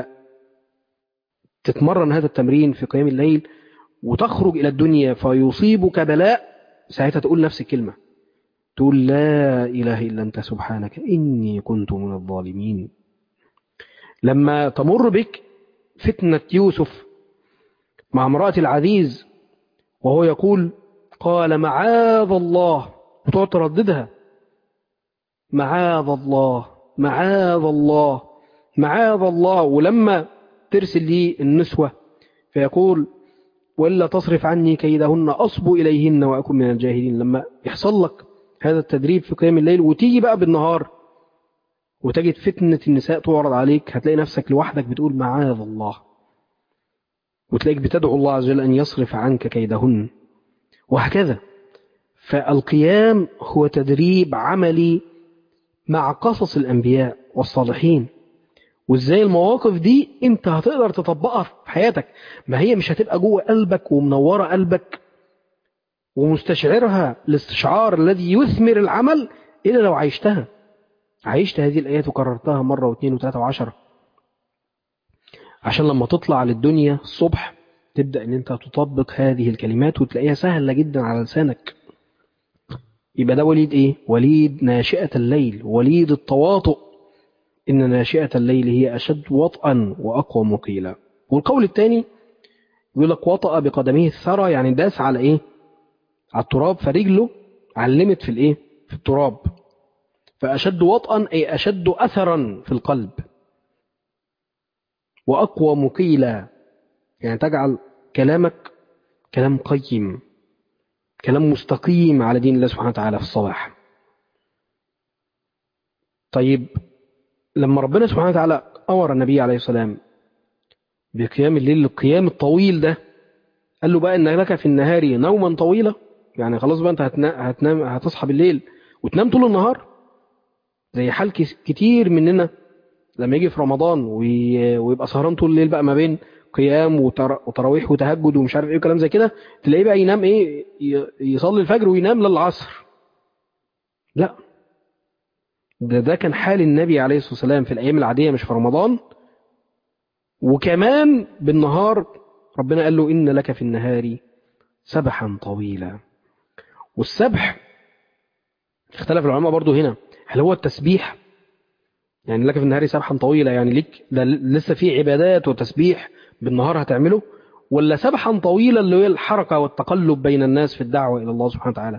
تتمرن هذا التمرين في قيام الليل وتخرج إلى الدنيا فيصيبك بلاء ساعتها تقول نفس الكلمة تقول لا إله إلا أنت سبحانك إني كنت من الظالمين لما تمر بك فتنة يوسف مع امرأة العزيز وهو يقول قال معاذ الله وتقعد ترددها معاذ الله معاذ الله معاذ الله ولما ترسل لي النسوة فيقول وإلا تصرف عني كيدهن أصب إليهن وأكون من الجاهلين لما يحصل لك هذا التدريب في قيام الليل وتيجي بقى بالنهار وتجد فتنة النساء تعرض عليك هتلاقي نفسك لوحدك بتقول معاذ الله وتلاقيك بتدعو الله عز وجل أن يصرف عنك كيدهن وهكذا فالقيام هو تدريب عملي مع قصص الأنبياء والصالحين وازاي المواقف دي انت هتقدر تطبقها في حياتك ما هي مش هتبقى جوه قلبك ومنورة قلبك ومستشعرها الاستشعار الذي يثمر العمل إلا لو عيشتها عيشت هذه الآيات وكررتها مرة واثنين وثلاثة وعشرة عشان لما تطلع للدنيا الصبح تبدأ ان انت تطبق هذه الكلمات وتلاقيها سهلة جدا على لسانك يبقى ده وليد ايه وليد ناشئة الليل وليد التواطؤ إن ناشئة الليل هي أشد وطئا وأقوى مقيلا والقول الثاني يقول لك وطأ بقدميه الثرى يعني داس على إيه على التراب فرجله علمت في الإيه في التراب فأشد وطئا أي أشد أثرا في القلب وأقوى مقيلا يعني تجعل كلامك كلام قيم كلام مستقيم على دين الله سبحانه وتعالى في الصباح طيب لما ربنا سبحانه وتعالى أمر النبي عليه السلام بقيام الليل القيام الطويل ده قال له بقى إن لك في النهار نوما طويلا يعني خلاص بقى أنت هتنام هتصحى بالليل وتنام طول النهار زي حال كتير مننا لما يجي في رمضان ويبقى سهران طول الليل بقى ما بين قيام وتراويح وتهجد ومش عارف ايه وكلام زي كده تلاقيه بقى ينام ايه يصلي الفجر وينام للعصر لا ده ده كان حال النبي عليه الصلاة والسلام في الأيام العادية مش في رمضان وكمان بالنهار ربنا قال له إن لك في النهار سبحا طويلا والسبح اختلف العلماء برضو هنا هل هو التسبيح يعني لك في النهار سبحا طويلا يعني ليك ده لسه في عبادات وتسبيح بالنهار هتعمله ولا سبحا طويلا اللي هي الحركة والتقلب بين الناس في الدعوة إلى الله سبحانه وتعالى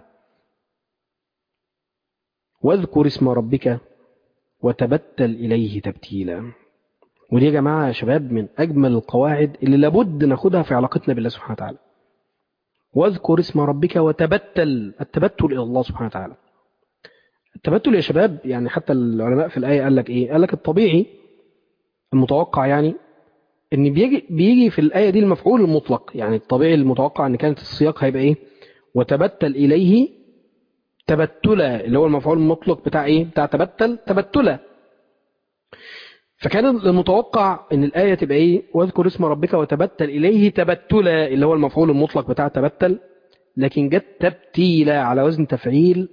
واذكر اسم ربك وتبتل إليه تبتيلا ودي يا جماعة يا شباب من أجمل القواعد اللي لابد ناخدها في علاقتنا بالله سبحانه وتعالى واذكر اسم ربك وتبتل التبتل إلى الله سبحانه وتعالى التبتل يا شباب يعني حتى العلماء في الآية قال لك إيه قال لك الطبيعي المتوقع يعني ان بيجي بيجي في الآية دي المفعول المطلق يعني الطبيعي المتوقع ان كانت السياق هيبقى ايه وتبتل إليه تبتلا اللي هو المفعول المطلق بتاع ايه بتاع تبتل تبتلا فكان المتوقع ان الآية تبقى ايه واذكر اسم ربك وتبتل إليه تبتلا اللي هو المفعول المطلق بتاع تبتل لكن جت تبتيلا على وزن تفعيل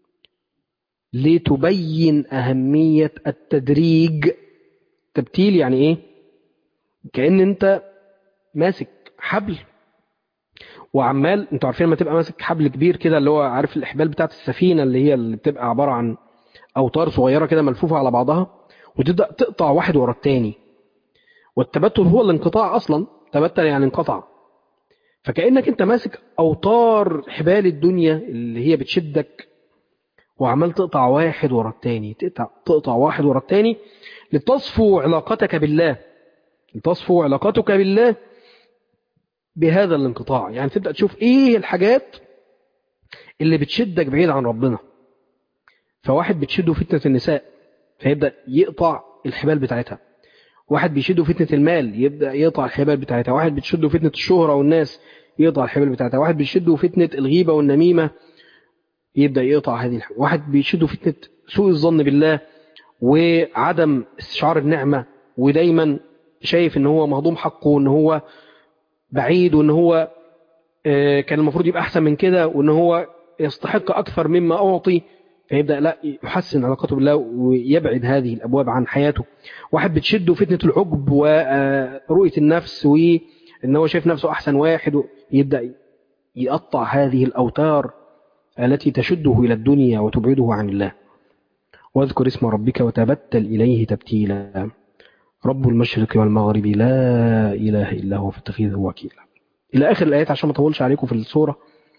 لتبين أهمية التدريج تبتيل يعني ايه كأن انت ماسك حبل وعمال انتوا عارفين لما تبقى ماسك حبل كبير كده اللي هو عارف الاحبال بتاعت السفينه اللي هي اللي بتبقى عباره عن اوتار صغيره كده ملفوفه على بعضها وتبدا تقطع واحد ورا الثاني والتبتل هو الانقطاع اصلا تبتل يعني انقطع فكانك انت ماسك اوتار حبال الدنيا اللي هي بتشدك وعمال تقطع واحد ورا الثاني تقطع تقطع واحد ورا الثاني لتصفو علاقتك بالله لتصفو علاقتك بالله بهذا الانقطاع يعني تبدأ تشوف ايه الحاجات اللي بتشدك بعيد عن ربنا فواحد بتشده فتنة النساء فيبدأ يقطع الحبال بتاعتها واحد بيشده فتنة المال يبدأ يقطع الحبال بتاعتها واحد بتشده فتنة الشهرة والناس يقطع الحبال بتاعتها واحد بيشده فتنة الغيبة والنميمة يبدأ يقطع هذه الحبال واحد بيشده فتنة سوء الظن بالله وعدم استشعار النعمة ودايما شايف ان هو مهضوم حقه وان هو بعيد وان هو كان المفروض يبقى احسن من كده وان هو يستحق اكثر مما اعطي فيبدا لا يحسن علاقته بالله ويبعد هذه الابواب عن حياته واحد بتشده فتنه العجب ورؤيه النفس وان هو شايف نفسه احسن واحد يبدا يقطع هذه الاوتار التي تشده الى الدنيا وتبعده عن الله واذكر اسم ربك وتبتل اليه تبتيلا رب المشرق والمغرب لا إله إلا هو فاتخذه وكيلا إلى آخر الآيات عشان ما أطولش عليكم في السورة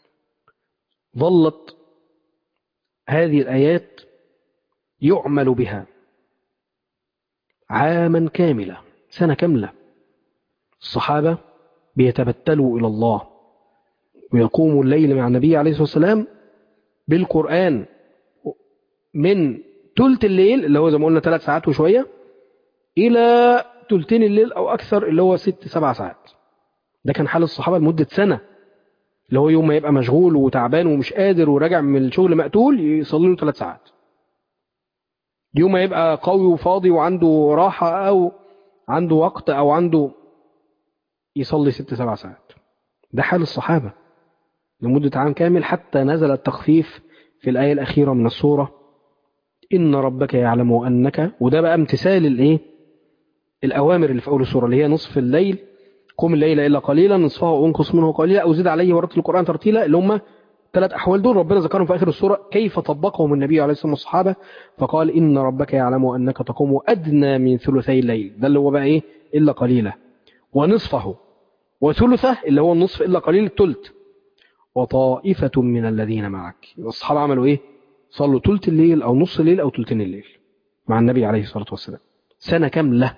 ظلت هذه الآيات يعمل بها عاما كاملا سنة كاملة الصحابة بيتبتلوا إلى الله ويقوموا الليل مع النبي عليه الصلاة والسلام بالقرآن من تلت الليل اللي هو زي ما قلنا ثلاث ساعات وشوية إلى تلتين الليل أو أكثر اللي هو ست سبع ساعات ده كان حال الصحابة لمدة سنة اللي هو يوم ما يبقى مشغول وتعبان ومش قادر وراجع من الشغل مقتول يصلي له ثلاث ساعات يوم ما يبقى قوي وفاضي وعنده راحة أو عنده وقت أو عنده يصلي ست سبع ساعات ده حال الصحابة لمدة عام كامل حتى نزل التخفيف في الآية الأخيرة من السورة إن ربك يعلم أنك وده بقى امتثال الإيه الأوامر اللي في أول السورة اللي هي نصف الليل قم الليل إلا قليلا نصفه وانقص منه قليلا أو زد عليه ورتل القرآن ترتيلا اللي هم ثلاث أحوال دول ربنا ذكرهم في آخر السورة كيف طبقهم النبي عليه الصلاة والسلام والصحابة فقال إن ربك يعلم أنك تقوم أدنى من ثلثي الليل ده اللي هو بقى إيه إلا قليلا ونصفه وثلثه اللي هو النصف إلا قليل الثلث وطائفة من الذين معك الصحابة عملوا إيه صلوا ثلث الليل أو نص الليل أو ثلثين الليل مع النبي عليه الصلاة والسلام سنة كاملة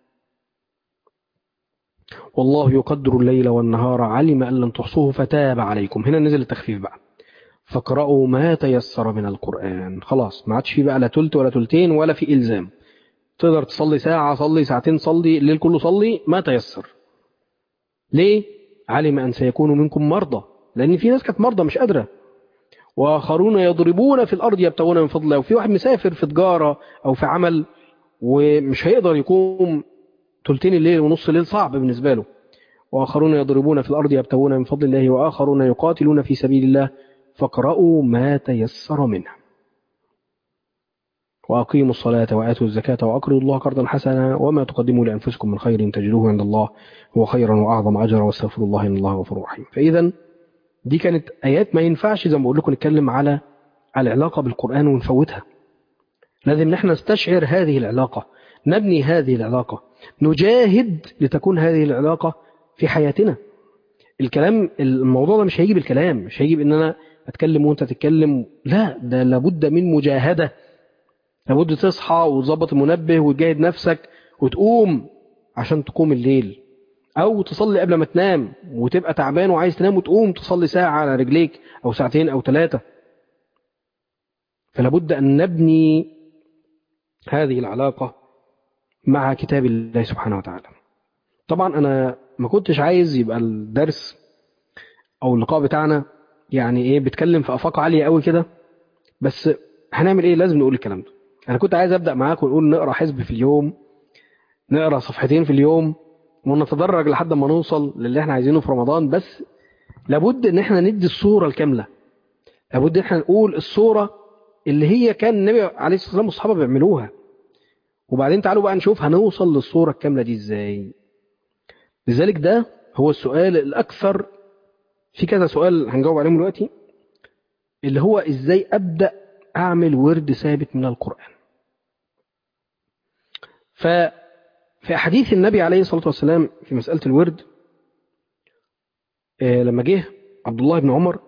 والله يقدر الليل والنهار علم أن لن تحصوه فتاب عليكم هنا نزل التخفيف بقى فاقرأوا ما تيسر من القرآن خلاص ما عادش في بقى لا تلت ولا تلتين ولا في إلزام تقدر تصلي ساعة صلي ساعتين صلي الليل كله صلي ما تيسر ليه؟ علم أن سيكون منكم مرضى لأن في ناس كانت مرضى مش قادرة وآخرون يضربون في الأرض يبتغون من فضل الله وفي واحد مسافر في تجارة أو في عمل ومش هيقدر يقوم تلتين الليل ونص الليل صعب بالنسبة له وآخرون يضربون في الأرض يبتغون من فضل الله وآخرون يقاتلون في سبيل الله فاقرأوا ما تيسر منه وأقيموا الصلاة وآتوا الزكاة وأقرضوا الله قرضا حسنا وما تقدموا لأنفسكم من خير تجدوه عند الله هو خيرا وأعظم أجرا واستغفروا الله إن الله غفور رحيم فإذا دي كانت آيات ما ينفعش زي ما بقول لكم نتكلم على العلاقة بالقرآن ونفوتها لازم نحن نستشعر هذه العلاقة نبني هذه العلاقة نجاهد لتكون هذه العلاقة في حياتنا الكلام الموضوع ده مش هيجي بالكلام مش هيجي بان انا اتكلم وانت تتكلم لا ده لابد من مجاهدة لابد تصحى وتظبط المنبه وتجاهد نفسك وتقوم عشان تقوم الليل او تصلي قبل ما تنام وتبقى تعبان وعايز تنام وتقوم تصلي ساعة على رجليك او ساعتين او ثلاثة فلابد ان نبني هذه العلاقة مع كتاب الله سبحانه وتعالى طبعا انا ما كنتش عايز يبقى الدرس او اللقاء بتاعنا يعني ايه بيتكلم في افاق عاليه قوي كده بس هنعمل ايه لازم نقول الكلام ده انا كنت عايز ابدا معاكم ونقول نقرا حزب في اليوم نقرا صفحتين في اليوم ونتدرج لحد ما نوصل للي احنا عايزينه في رمضان بس لابد ان احنا ندي الصوره الكامله لابد ان احنا نقول الصوره اللي هي كان النبي عليه الصلاه والسلام والصحابه بيعملوها وبعدين تعالوا بقى نشوف هنوصل للصوره الكامله دي ازاي لذلك ده هو السؤال الأكثر في كذا سؤال هنجاوب عليهم دلوقتي اللي هو إزاي أبدأ أعمل ورد ثابت من القرآن ففي أحاديث النبي عليه الصلاة والسلام في مسألة الورد لما جه عبد الله بن عمر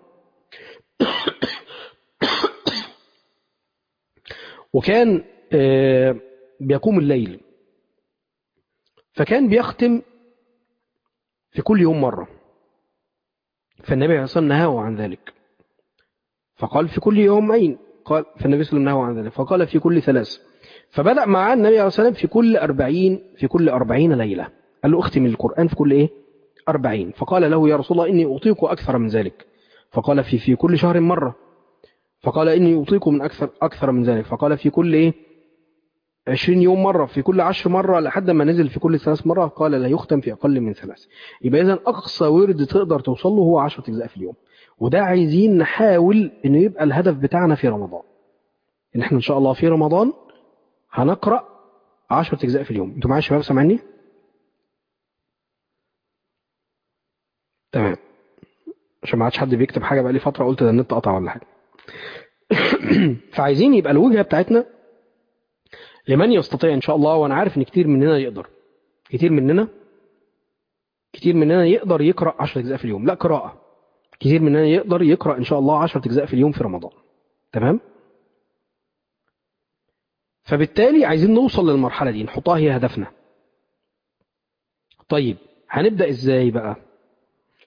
وكان بيقوم الليل فكان بيختم في كل يوم مرة فالنبي عليه الصلاة والسلام نهاه عن ذلك فقال في كل يومين قال فالنبي صلى الله عليه وسلم نهاه عن ذلك فقال في كل ثلاث فبدأ معاه النبي عليه الصلاة والسلام في كل أربعين في كل أربعين ليلة قال له اختم القرآن في كل إيه أربعين فقال له يا رسول الله إني أطيق أكثر من ذلك فقال في في كل شهر مرة فقال إني أطيق من أكثر أكثر من ذلك فقال في كل إيه 20 يوم مرة في كل عشر مرة لحد ما نزل في كل ثلاث مرة قال لا يختم في أقل من ثلاث يبقى إذا أقصى ورد تقدر توصل له هو 10 أجزاء في اليوم وده عايزين نحاول إنه يبقى الهدف بتاعنا في رمضان إن إحنا إن شاء الله في رمضان هنقرأ 10 أجزاء في اليوم أنتوا معايا يا شباب سامعني؟ تمام عشان ما عادش حد بيكتب حاجة بقى لي فترة قلت ده النت قطع ولا حاجة فعايزين يبقى الوجهة بتاعتنا لمن يستطيع إن شاء الله وأنا عارف إن كتير مننا يقدر كتير مننا كتير مننا يقدر يقرأ 10 أجزاء في اليوم لا قراءة كتير مننا يقدر يقرأ إن شاء الله 10 أجزاء في اليوم في رمضان تمام فبالتالي عايزين نوصل للمرحلة دي نحطها هي هدفنا طيب هنبدأ إزاي بقى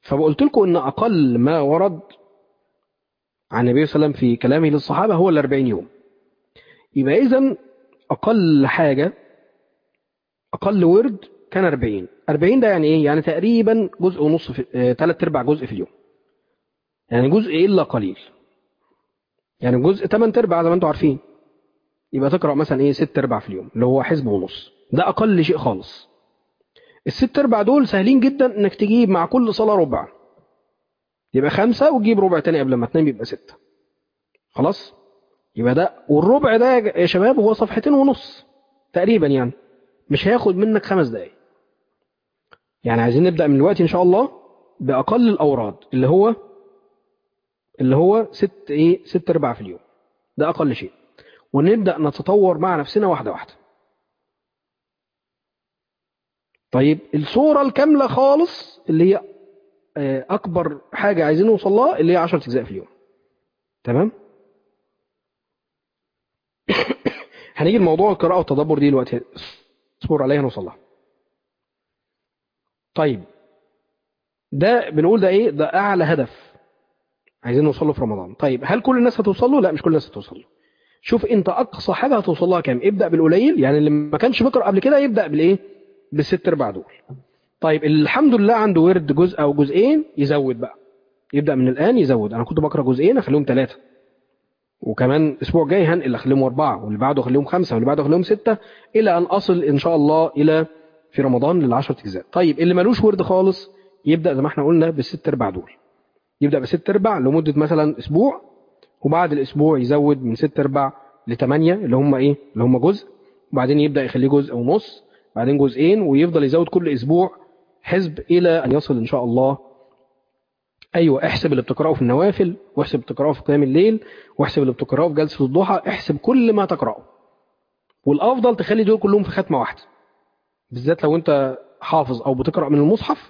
فبقولت لكم ان اقل ما ورد عن النبي صلى الله عليه وسلم في كلامه للصحابه هو ال 40 يوم يبقى اذا اقل حاجه اقل ورد كان 40 40 ده يعني ايه يعني تقريبا جزء ونص في ثلاث ارباع جزء في اليوم يعني جزء الا قليل يعني جزء 8 ارباع زي ما انتم عارفين يبقى تقرا مثلا ايه 6 ارباع في اليوم اللي هو حزب ونص ده اقل شيء خالص الست ارباع دول سهلين جدا انك تجيب مع كل صلاه ربع يبقى خمسة وتجيب ربع تاني قبل ما تنام يبقى ستة خلاص يبقى ده والربع ده يا شباب هو صفحتين ونص تقريبا يعني مش هياخد منك خمس دقايق يعني عايزين نبدأ من دلوقتي إن شاء الله بأقل الأوراد اللي هو اللي هو ست إيه ست أرباع في اليوم ده أقل شيء ونبدأ نتطور مع نفسنا واحدة واحدة طيب الصورة الكاملة خالص اللي هي أكبر حاجة عايزين نوصل لها اللي هي 10 أجزاء في اليوم تمام هنيجي لموضوع القراءة والتدبر دي دلوقتي اصبر عليها نوصل لها طيب ده بنقول ده ايه ده اعلى هدف عايزين نوصل له في رمضان طيب هل كل الناس هتوصل له لا مش كل الناس هتوصل له شوف انت اقصى حاجه هتوصل لها كام ابدا بالقليل يعني اللي ما كانش بيقرا قبل كده يبدا بالايه بالست ارباع دول طيب الحمد لله عنده ورد جزء او جزئين يزود بقى يبدا من الان يزود انا كنت بقرا جزئين اخليهم ثلاثه وكمان الاسبوع الجاي هنقل اخليهم اربعه واللي بعده اخليهم خمسه واللي بعده اخليهم سته الى ان اصل ان شاء الله الى في رمضان للعشرة اجزاء طيب اللي ملوش ورد خالص يبدا زي ما احنا قلنا بالست ارباع دول يبدا بست ارباع لمده مثلا اسبوع وبعد الاسبوع يزود من ست ارباع لثمانيه اللي هم ايه اللي هم جزء وبعدين يبدا يخليه جزء ونص بعدين جزئين ويفضل يزود كل اسبوع حزب الى ان يصل ان شاء الله ايوه احسب اللي بتقراه في النوافل واحسب اللي بتقراه في قيام الليل واحسب اللي بتقراه في جلسه الضحى احسب كل ما تقراه والافضل تخلي دول كلهم في ختمه واحده بالذات لو انت حافظ او بتقرا من المصحف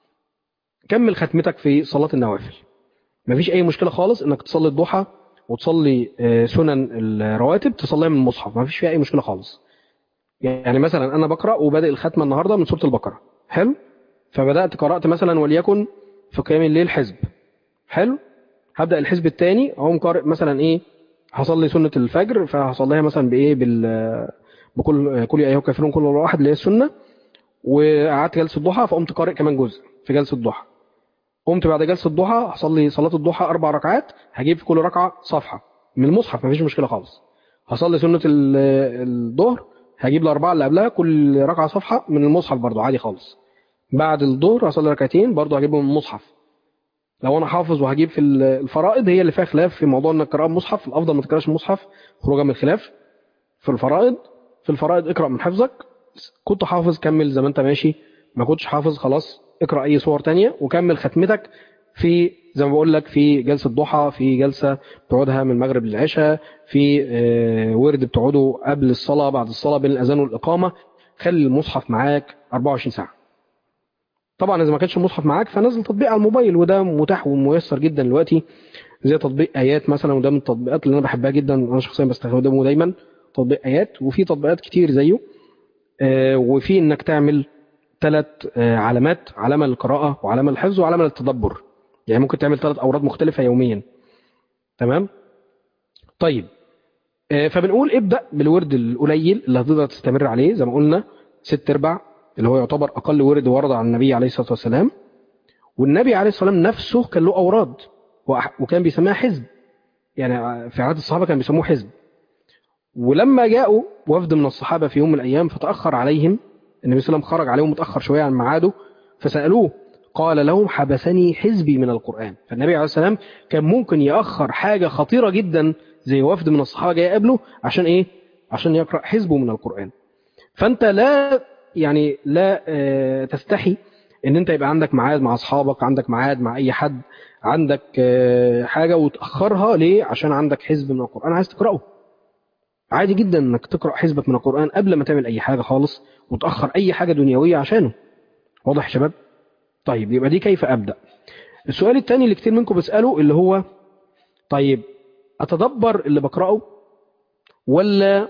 كمل ختمتك في صلاه النوافل مفيش اي مشكله خالص انك تصلي الضحى وتصلي سنن الرواتب تصليها من المصحف مفيش فيها اي مشكله خالص يعني مثلا انا بقرا وبادئ الختمه النهارده من سوره البقره حلو فبدات قرات مثلا وليكن في قيام الليل حزب حلو هبدا الحزب الثاني اقوم قارئ مثلا ايه هصلي سنه الفجر فهصليها مثلا بايه بال بكل كل ايها الكافرون كل واحد اللي هي السنه وقعدت جلسه الضحى فقمت قارئ كمان جزء في جلسه الضحى قمت بعد جلسه الضحى هصلي صلاه الضحى اربع ركعات هجيب في كل ركعه صفحه من المصحف مفيش مشكله خالص هصلي سنه الظهر هجيب الاربعه اللي قبلها كل ركعه صفحه من المصحف برضه عادي خالص بعد الظهر هصلي ركعتين برضه هجيبهم من المصحف لو انا حافظ وهجيب في الفرائض هي اللي فيها خلاف في موضوع انك تقرا مصحف الافضل ما تقراش المصحف خروجا من الخلاف في الفرائض في الفرائض اقرا من حفظك كنت حافظ كمل زي ما انت ماشي ما كنتش حافظ خلاص اقرا اي صور تانية وكمل ختمتك في زي ما بقول لك في جلسه ضحى في جلسه بتقعدها من المغرب للعشاء في ورد بتقعده قبل الصلاه بعد الصلاه بين الاذان والاقامه خلي المصحف معاك 24 ساعه طبعا اذا ما كانش المصحف معاك فنزل تطبيق على الموبايل وده متاح وميسر جدا دلوقتي زي تطبيق ايات مثلا وده من التطبيقات اللي انا بحبها جدا انا شخصيا بستخدمه دايما تطبيق ايات وفي تطبيقات كتير زيه وفي انك تعمل ثلاث علامات علامه للقراءه وعلامه للحفظ وعلامه للتدبر يعني ممكن تعمل ثلاث اوراد مختلفه يوميا تمام طيب فبنقول ابدا بالورد القليل اللي هتقدر تستمر عليه زي ما قلنا ست ارباع اللي هو يعتبر اقل ورد ورد عن النبي عليه الصلاه والسلام والنبي عليه الصلاه والسلام نفسه كان له اوراد وكان بيسميها حزب يعني في عهد الصحابه كان بيسموه حزب ولما جاءوا وفد من الصحابه في يوم من الايام فتاخر عليهم النبي صلى الله عليه وسلم خرج عليهم متاخر شويه عن ميعاده فسالوه قال لهم حبسني حزبي من القران فالنبي عليه الصلاه والسلام كان ممكن ياخر حاجه خطيره جدا زي وفد من الصحابه جاي يقابله عشان ايه عشان يقرا حزبه من القران فانت لا يعني لا تستحي ان انت يبقى عندك ميعاد مع اصحابك عندك ميعاد مع اي حد عندك حاجه وتاخرها ليه عشان عندك حزب من القران عايز تقراه عادي جدا انك تقرا حزبك من القران قبل ما تعمل اي حاجه خالص وتاخر اي حاجه دنيويه عشانه واضح يا شباب طيب يبقى دي كيف ابدا السؤال الثاني اللي كتير منكم بيساله اللي هو طيب اتدبر اللي بقراه ولا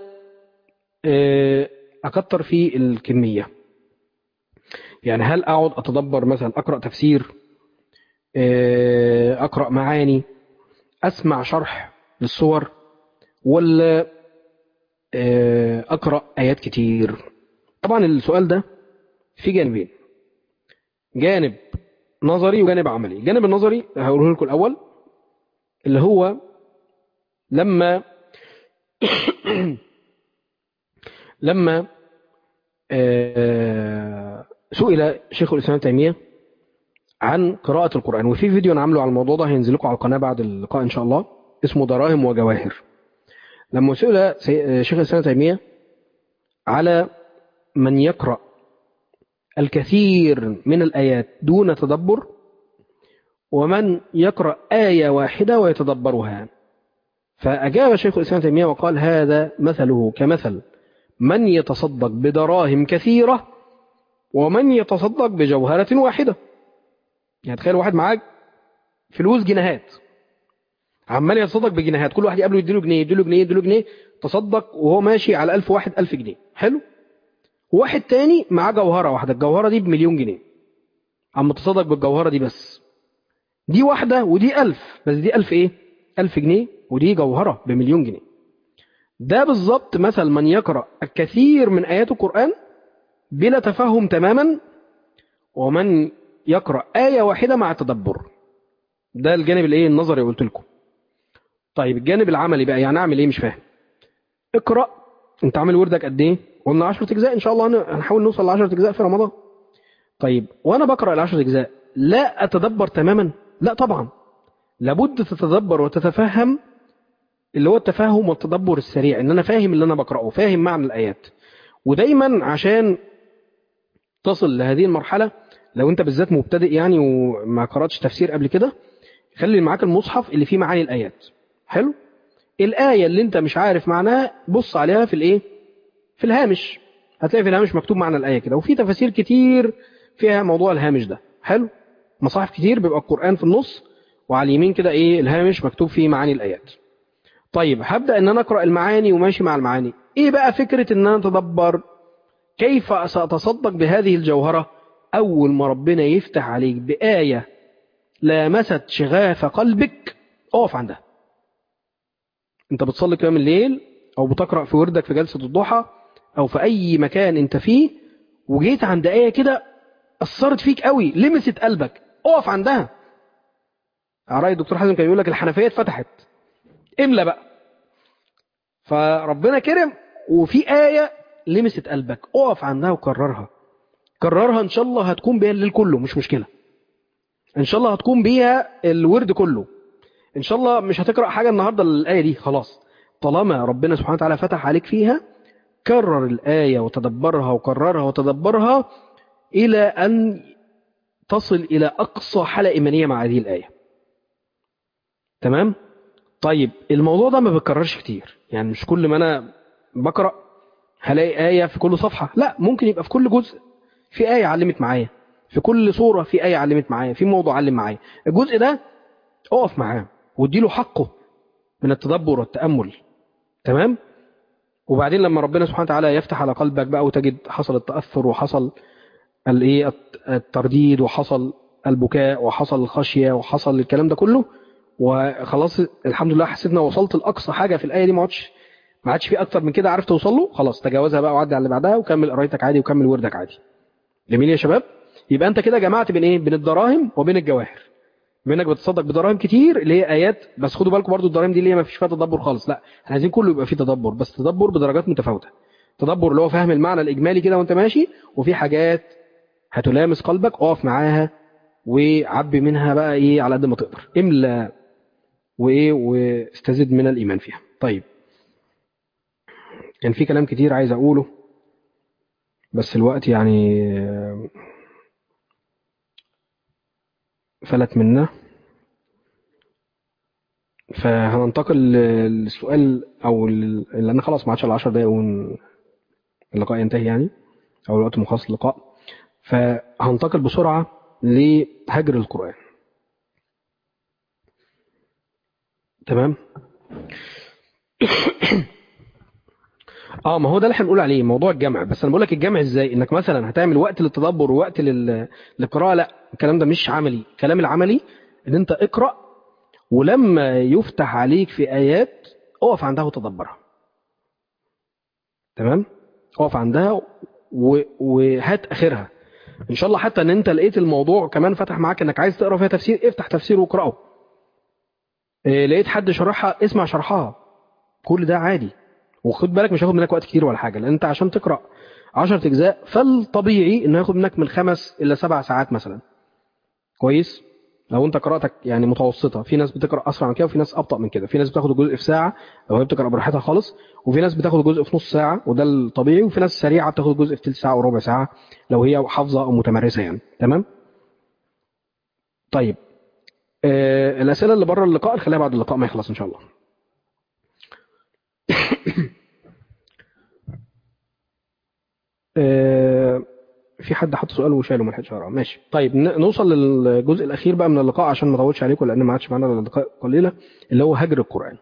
اكتر في الكميه يعني هل اقعد اتدبر مثلا اقرا تفسير آه، أقرأ معاني أسمع شرح للصور ولا آه، أقرأ آيات كتير طبعا السؤال ده في جانبين جانب نظري وجانب عملي الجانب النظري هقوله لكم الأول اللي هو لما لما آه، سئل شيخ الإسلام ابن تيمية عن قراءة القرآن وفي فيديو أنا عامله على الموضوع ده هينزل لكم على القناة بعد اللقاء إن شاء الله اسمه دراهم وجواهر لما سئل سي- شيخ الإسلام ابن تيمية على من يقرأ الكثير من الآيات دون تدبر ومن يقرأ آية واحدة ويتدبرها فأجاب شيخ الإسلام ابن تيمية وقال هذا مثله كمثل من يتصدق بدراهم كثيرة ومن يتصدق بجوهرة واحدة يعني تخيل واحد معاه فلوس جنيهات عمال يتصدق بجنيهات كل واحد يقابله يديله جنيه يديله جنيه يديله جنيه تصدق وهو ماشي على ألف واحد ألف جنيه حلو واحد تاني معاه جوهرة واحدة الجوهرة دي بمليون جنيه عم تصدق بالجوهرة دي بس دي واحدة ودي ألف بس دي ألف إيه ألف جنيه ودي جوهرة بمليون جنيه ده بالظبط مثل من يقرأ الكثير من آيات القرآن بلا تفهم تماما ومن يقرأ آية واحدة مع تدبر ده الجانب الايه النظري قلت لكم طيب الجانب العملي بقى يعني اعمل ايه مش فاهم اقرأ انت عامل وردك قد ايه قلنا 10 اجزاء ان شاء الله هن- هنحاول نوصل ل 10 اجزاء في رمضان طيب وانا بقرأ ال 10 اجزاء لا اتدبر تماما لا طبعا لابد تتدبر وتتفهم اللي هو التفهم والتدبر السريع ان انا فاهم اللي انا بقرأه فاهم معنى الايات ودايما عشان تصل لهذه المرحلة لو انت بالذات مبتدئ يعني وما قرأتش تفسير قبل كده خلي معاك المصحف اللي فيه معاني الآيات حلو الآية اللي انت مش عارف معناها بص عليها في الايه في الهامش هتلاقي في الهامش مكتوب معنى الآية كده وفي تفاسير كتير فيها موضوع الهامش ده حلو مصاحف كتير بيبقى القرآن في النص وعلى اليمين كده ايه الهامش مكتوب فيه معاني الآيات طيب هبدأ ان انا اقرأ المعاني وماشي مع المعاني ايه بقى فكرة ان انا اتدبر كيف سأتصدق بهذه الجوهرة أول ما ربنا يفتح عليك بآية لامست شغاف قلبك اقف عندها انت بتصلي قيام الليل او بتقرأ في وردك في جلسة الضحى او في اي مكان انت فيه وجيت عند آية كده أثرت فيك قوي لمست قلبك اقف عندها على رأي الدكتور حازم كان يقول لك الحنفية اتفتحت املى بقى فربنا كرم وفي آية لمست قلبك اقف عندها وكررها كررها ان شاء الله هتكون بيها الليل كله مش مشكلة ان شاء الله هتكون بيها الورد كله ان شاء الله مش هتقرأ حاجة النهاردة الآية دي خلاص طالما ربنا سبحانه وتعالى فتح عليك فيها كرر الآية وتدبرها وكررها وتدبرها إلى أن تصل إلى أقصى حالة إيمانية مع هذه الآية تمام طيب الموضوع ده ما بيتكررش كتير يعني مش كل ما أنا بقرأ هلاقي آية في كل صفحة لا ممكن يبقى في كل جزء في آية علمت معايا في كل صورة في آية علمت معايا في موضوع علم معايا الجزء ده اقف معاه واديله حقه من التدبر والتأمل تمام وبعدين لما ربنا سبحانه وتعالى يفتح على قلبك بقى وتجد حصل التأثر وحصل الايه الترديد وحصل البكاء وحصل الخشية وحصل الكلام ده كله وخلاص الحمد لله حسيت ان وصلت لاقصى حاجه في الايه دي ما عادش ما عادش في اكتر من كده عارف توصل له خلاص تجاوزها بقى وعدي على اللي بعدها وكمل قرايتك عادي وكمل وردك عادي جميل يا شباب يبقى انت كده جمعت بين ايه بين الدراهم وبين الجواهر بما انك بتصدق بدراهم كتير اللي هي ايات بس خدوا بالكم برضو الدراهم دي اللي هي ما فيش فيها تدبر خالص لا احنا عايزين كله يبقى فيه تدبر بس تدبر بدرجات متفاوته تدبر اللي هو فاهم المعنى الاجمالي كده وانت ماشي وفي حاجات هتلامس قلبك اقف معاها وعبي منها بقى ايه على قد ما تقدر املى وايه واستزد من الايمان فيها طيب كان في كلام كتير عايز اقوله بس الوقت يعني فلت منا فهننتقل للسؤال او اللي انا خلاص ما عادش الا 10 دقايق واللقاء ينتهي يعني او الوقت مخصص للقاء فهنتقل بسرعه لهجر القران تمام اه ما هو ده اللي احنا بنقول عليه موضوع الجمع بس انا بقول لك الجمع ازاي انك مثلا هتعمل وقت للتدبر ووقت لل- للقراءه لا الكلام ده مش عملي الكلام العملي ان انت اقرا ولما يفتح عليك في ايات اقف عندها وتدبرها تمام اقف عندها و... وهات اخرها ان شاء الله حتى ان انت لقيت الموضوع كمان فتح معاك انك عايز تقرا فيها تفسير افتح تفسير واقراه إيه، لقيت حد شرحها اسمع شرحها كل ده عادي وخد بالك مش هياخد منك وقت كتير ولا حاجه لان انت عشان تقرا 10 اجزاء فالطبيعي انه ياخد منك من خمس الى سبع ساعات مثلا كويس لو انت قراءتك يعني متوسطه في ناس بتقرا اسرع من كده وفي ناس ابطا من كده في ناس بتاخد الجزء في ساعه لو هي بتقرا براحتها خالص وفي ناس بتاخد الجزء في نص ساعه وده الطبيعي وفي ناس سريعه بتاخد الجزء في ثلث ساعه وربع ساعه لو هي حافظه او متمرسه يعني تمام طيب آه الاسئله اللي بره اللقاء نخليها بعد اللقاء ما يخلص ان شاء الله آه، في حد حط سؤال وشاله ما لحقش اقراه ماشي طيب ن- نوصل للجزء الاخير بقى من اللقاء عشان ما اطولش عليكم لان ما عادش معانا الا دقائق قليله اللي هو هجر القران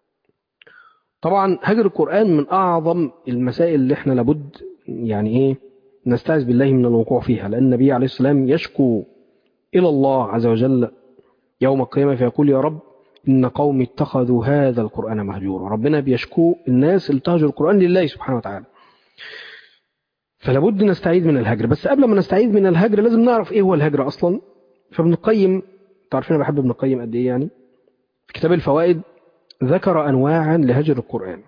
طبعا هجر القران من اعظم المسائل اللي احنا لابد يعني ايه نستعذ بالله من الوقوع فيها لان النبي عليه السلام يشكو الى الله عز وجل يوم القيامه فيقول يا رب ان قومي اتخذوا هذا القران مهجورا ربنا بيشكو الناس اللي تهجر القران لله سبحانه وتعالى فلا بد نستعيذ من الهجر بس قبل ما نستعيذ من الهجر لازم نعرف ايه هو الهجر اصلا فابن القيم تعرفين انا بحب ابن القيم قد ايه يعني في كتاب الفوائد ذكر انواعا لهجر القران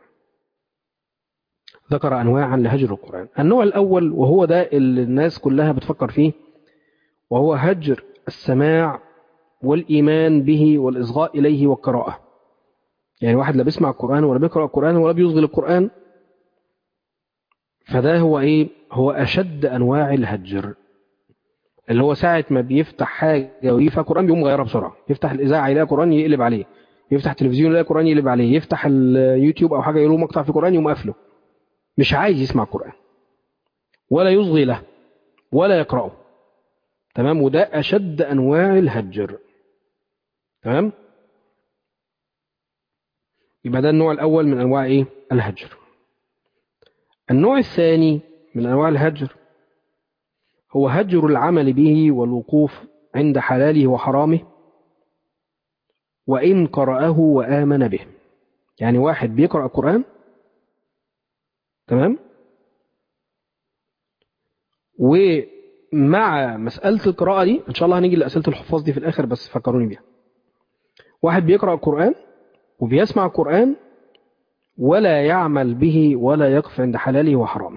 ذكر انواعا لهجر القران النوع الاول وهو ده اللي الناس كلها بتفكر فيه وهو هجر السماع والايمان به والاصغاء اليه والقراءه يعني واحد لا بيسمع القران ولا بيقرا القران ولا بيصغي القران فده هو ايه هو اشد انواع الهجر اللي هو ساعة ما بيفتح حاجة ويفتح قرآن بيقوم غيرها بسرعة يفتح الإذاعة يلاقي قرآن يقلب عليه يفتح تلفزيون يلاقي قرآن يقلب عليه يفتح اليوتيوب أو حاجة يقول له مقطع في قرآن يقوم قافله مش عايز يسمع قرآن ولا يصغي له ولا يقرأه تمام وده أشد أنواع الهجر تمام يبقى ده النوع الأول من أنواع إيه الهجر النوع الثاني من أنواع الهجر هو هجر العمل به والوقوف عند حلاله وحرامه وإن قرأه وآمن به يعني واحد بيقرأ القرآن تمام ومع مسألة القراءة دي إن شاء الله هنيجي لأسئلة الحفاظ دي في الآخر بس فكروني بيها واحد بيقرأ القرآن وبيسمع القرآن ولا يعمل به ولا يقف عند حلاله وحرامه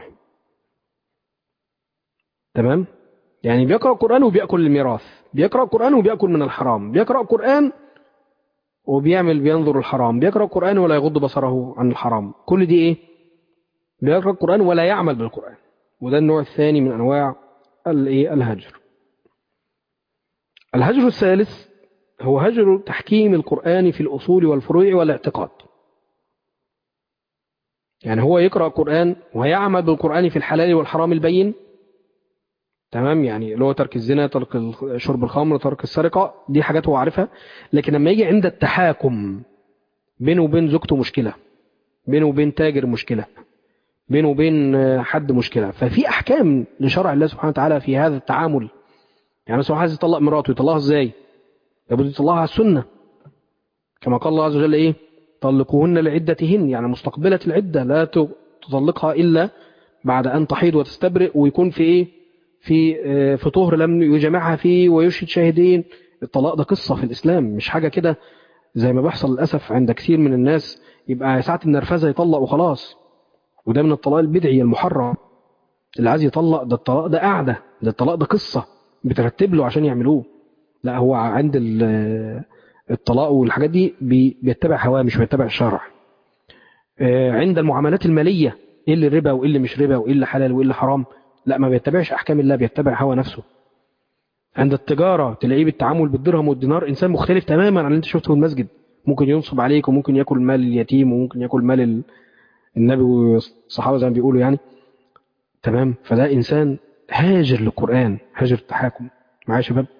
تمام يعني بيقرأ القرآن وبيأكل الميراث بيقرأ القرآن وبيأكل من الحرام بيقرأ القرآن وبيعمل بينظر الحرام بيقرأ القرآن ولا يغض بصره عن الحرام كل دي ايه بيقرأ القرآن ولا يعمل بالقرآن وده النوع الثاني من أنواع الايه الهجر الهجر الثالث هو هجر تحكيم القرآن في الأصول والفروع والاعتقاد يعني هو يقرأ القرآن ويعمل بالقرآن في الحلال والحرام البين تمام يعني اللي هو ترك الزنا ترك شرب الخمر ترك السرقة دي حاجات هو عارفها لكن لما يجي عند التحاكم بينه وبين زوجته مشكلة بينه وبين تاجر مشكلة بينه وبين حد مشكلة ففي أحكام لشرع الله سبحانه وتعالى في هذا التعامل يعني مثلا عايز يطلق مراته يطلقها ازاي؟ لابد يطلقها على السنة كما قال الله عز وجل ايه؟ طلقوهن لعدتهن يعني مستقبلة العدة لا تطلقها إلا بعد أن تحيض وتستبرئ ويكون في إيه في في طهر لم يجمعها فيه ويشهد شاهدين الطلاق ده قصة في الإسلام مش حاجة كده زي ما بيحصل للأسف عند كثير من الناس يبقى ساعة النرفزة يطلق وخلاص وده من الطلاق البدعي المحرم اللي عايز يطلق ده الطلاق ده قاعدة ده الطلاق ده قصة بترتب له عشان يعملوه لا هو عند الطلاق والحاجات دي بيتبع هواه مش بيتبع الشرع عند المعاملات المالية ايه اللي ربا وايه اللي مش ربا وايه اللي حلال وايه اللي حرام لا ما بيتبعش احكام الله بيتبع هوى نفسه عند التجارة تلاقيه بالتعامل بالدرهم والدينار انسان مختلف تماما عن اللي انت شفته في المسجد ممكن ينصب عليك وممكن ياكل مال اليتيم وممكن ياكل مال النبي والصحابة زي ما بيقولوا يعني تمام فده انسان هاجر للقرآن هاجر التحاكم معايا يا شباب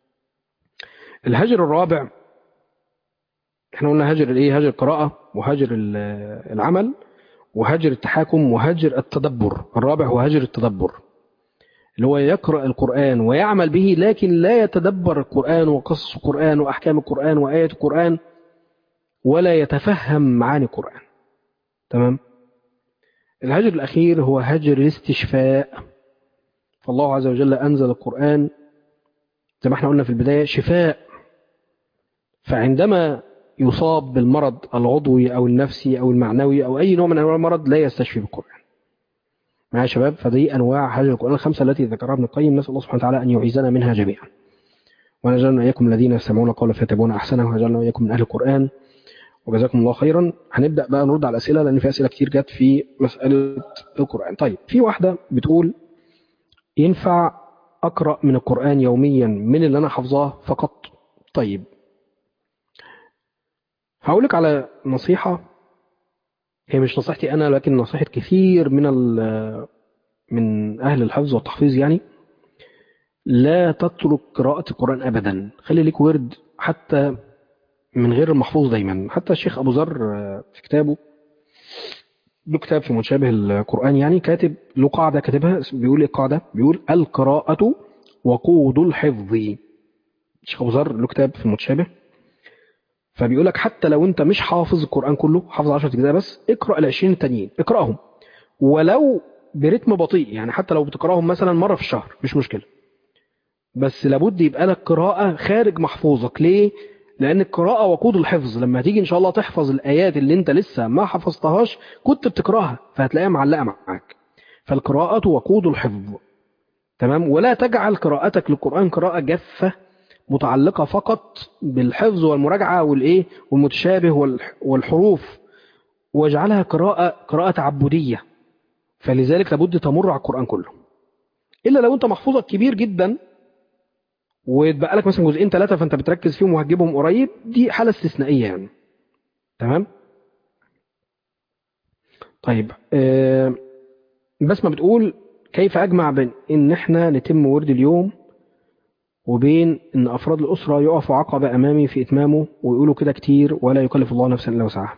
الهجر الرابع احنا قلنا هاجر الايه هاجر القراءة وهاجر العمل وهجر التحاكم وهجر التدبر الرابع هو هجر التدبر اللي هو يقرأ القرآن ويعمل به لكن لا يتدبر القرآن وقصص القرآن وأحكام القرآن وآيات القرآن ولا يتفهم معاني القرآن تمام الهجر الأخير هو هجر الاستشفاء فالله عز وجل أنزل القرآن زي ما احنا قلنا في البداية شفاء فعندما يصاب بالمرض العضوي أو النفسي أو المعنوي أو أي نوع من أنواع المرض لا يستشفي بالقرآن معايا يا شباب فدي أنواع هجر القرآن الخمسة التي ذكرها ابن القيم نسأل الله سبحانه وتعالى أن يعيذنا منها جميعا ونجعلنا إياكم الذين يستمعون القول فيتبعون أحسنه ونجعلنا إياكم من أهل القرآن وجزاكم الله خيرا هنبدأ بقى نرد على الأسئلة لأن في أسئلة كتير جت في مسألة القرآن طيب في واحدة بتقول ينفع أقرأ من القرآن يوميا من اللي أنا حافظاه فقط طيب هقول لك على نصيحة هي مش نصيحتي أنا لكن نصيحة كثير من من أهل الحفظ والتحفيظ يعني لا تترك قراءة القرآن أبدا خلي لك ورد حتى من غير المحفوظ دايما حتى الشيخ أبو ذر في كتابه له كتاب في متشابه القرآن يعني كاتب له قاعدة كاتبها بيقول ايه القاعدة بيقول القراءة وقود الحفظ الشيخ أبو ذر له كتاب في المتشابه فبيقول لك حتى لو انت مش حافظ القرآن كله حافظ 10 اجزاء بس اقرأ ال 20 التانيين اقرأهم ولو برتم بطيء يعني حتى لو بتقرأهم مثلا مرة في الشهر مش مشكلة بس لابد يبقى لك قراءة خارج محفوظك ليه؟ لأن القراءة وقود الحفظ لما هتيجي إن شاء الله تحفظ الآيات اللي أنت لسه ما حفظتهاش كنت بتقرأها فهتلاقيها معلقة معاك فالقراءة وقود الحفظ تمام ولا تجعل قراءتك للقرآن قراءة جافة متعلقة فقط بالحفظ والمراجعة والإيه والمتشابه والحروف واجعلها قراءة قراءة تعبدية فلذلك لابد تمر على القرآن كله إلا لو أنت محفوظك كبير جدا ويتبقى لك مثلا جزئين ثلاثة فأنت بتركز فيهم وهتجيبهم قريب دي حالة استثنائية يعني تمام طيب آه بس ما بتقول كيف أجمع بين إن إحنا نتم ورد اليوم وبين إن أفراد الأسرة يقفوا عقبة أمامي في إتمامه ويقولوا كده كتير ولا يكلف الله نفسا إلا وسعها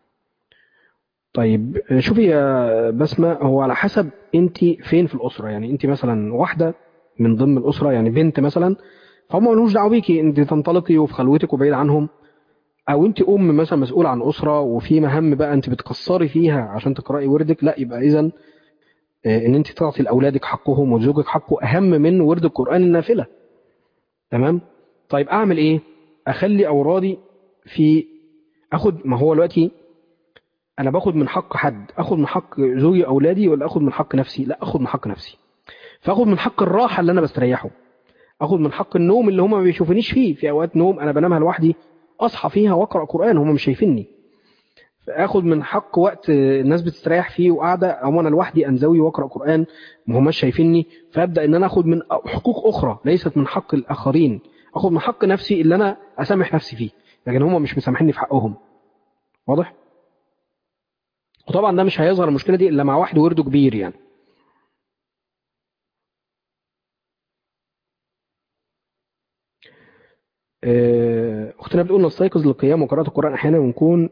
طيب شوفي يا بسمة هو على حسب أنت فين في الأسرة يعني أنت مثلا واحدة من ضمن الأسرة يعني بنت مثلا فهم ملوش دعوه بيكي انت تنطلقي وفي خلوتك وبعيد عنهم او انت ام مثلا مسؤوله عن اسره وفي مهام بقى انت بتقصري فيها عشان تقراي وردك لا يبقى اذا ان انت تعطي لاولادك حقهم وزوجك حقه اهم من ورد القران النافله تمام طيب اعمل ايه اخلي اورادي في اخد ما هو دلوقتي انا باخد من حق حد اخد من حق زوجي اولادي ولا اخد من حق نفسي لا اخد من حق نفسي فاخد من حق الراحه اللي انا بستريحه اخد من حق النوم اللي هم ما بيشوفونيش فيه في اوقات نوم انا بنامها لوحدي اصحى فيها واقرا قران هم مش شايفيني فاخد من حق وقت الناس بتستريح فيه وقاعده او انا لوحدي انزوي واقرا قران ما هماش شايفيني فابدا ان انا اخد من حقوق اخرى ليست من حق الاخرين اخد من حق نفسي اللي انا اسامح نفسي فيه لكن هم مش مسامحيني في حقهم واضح وطبعا ده مش هيظهر المشكله دي الا مع واحد ورده كبير يعني اختنا بتقول نستيقظ للقيام وقراءة القرآن أحيانا ونكون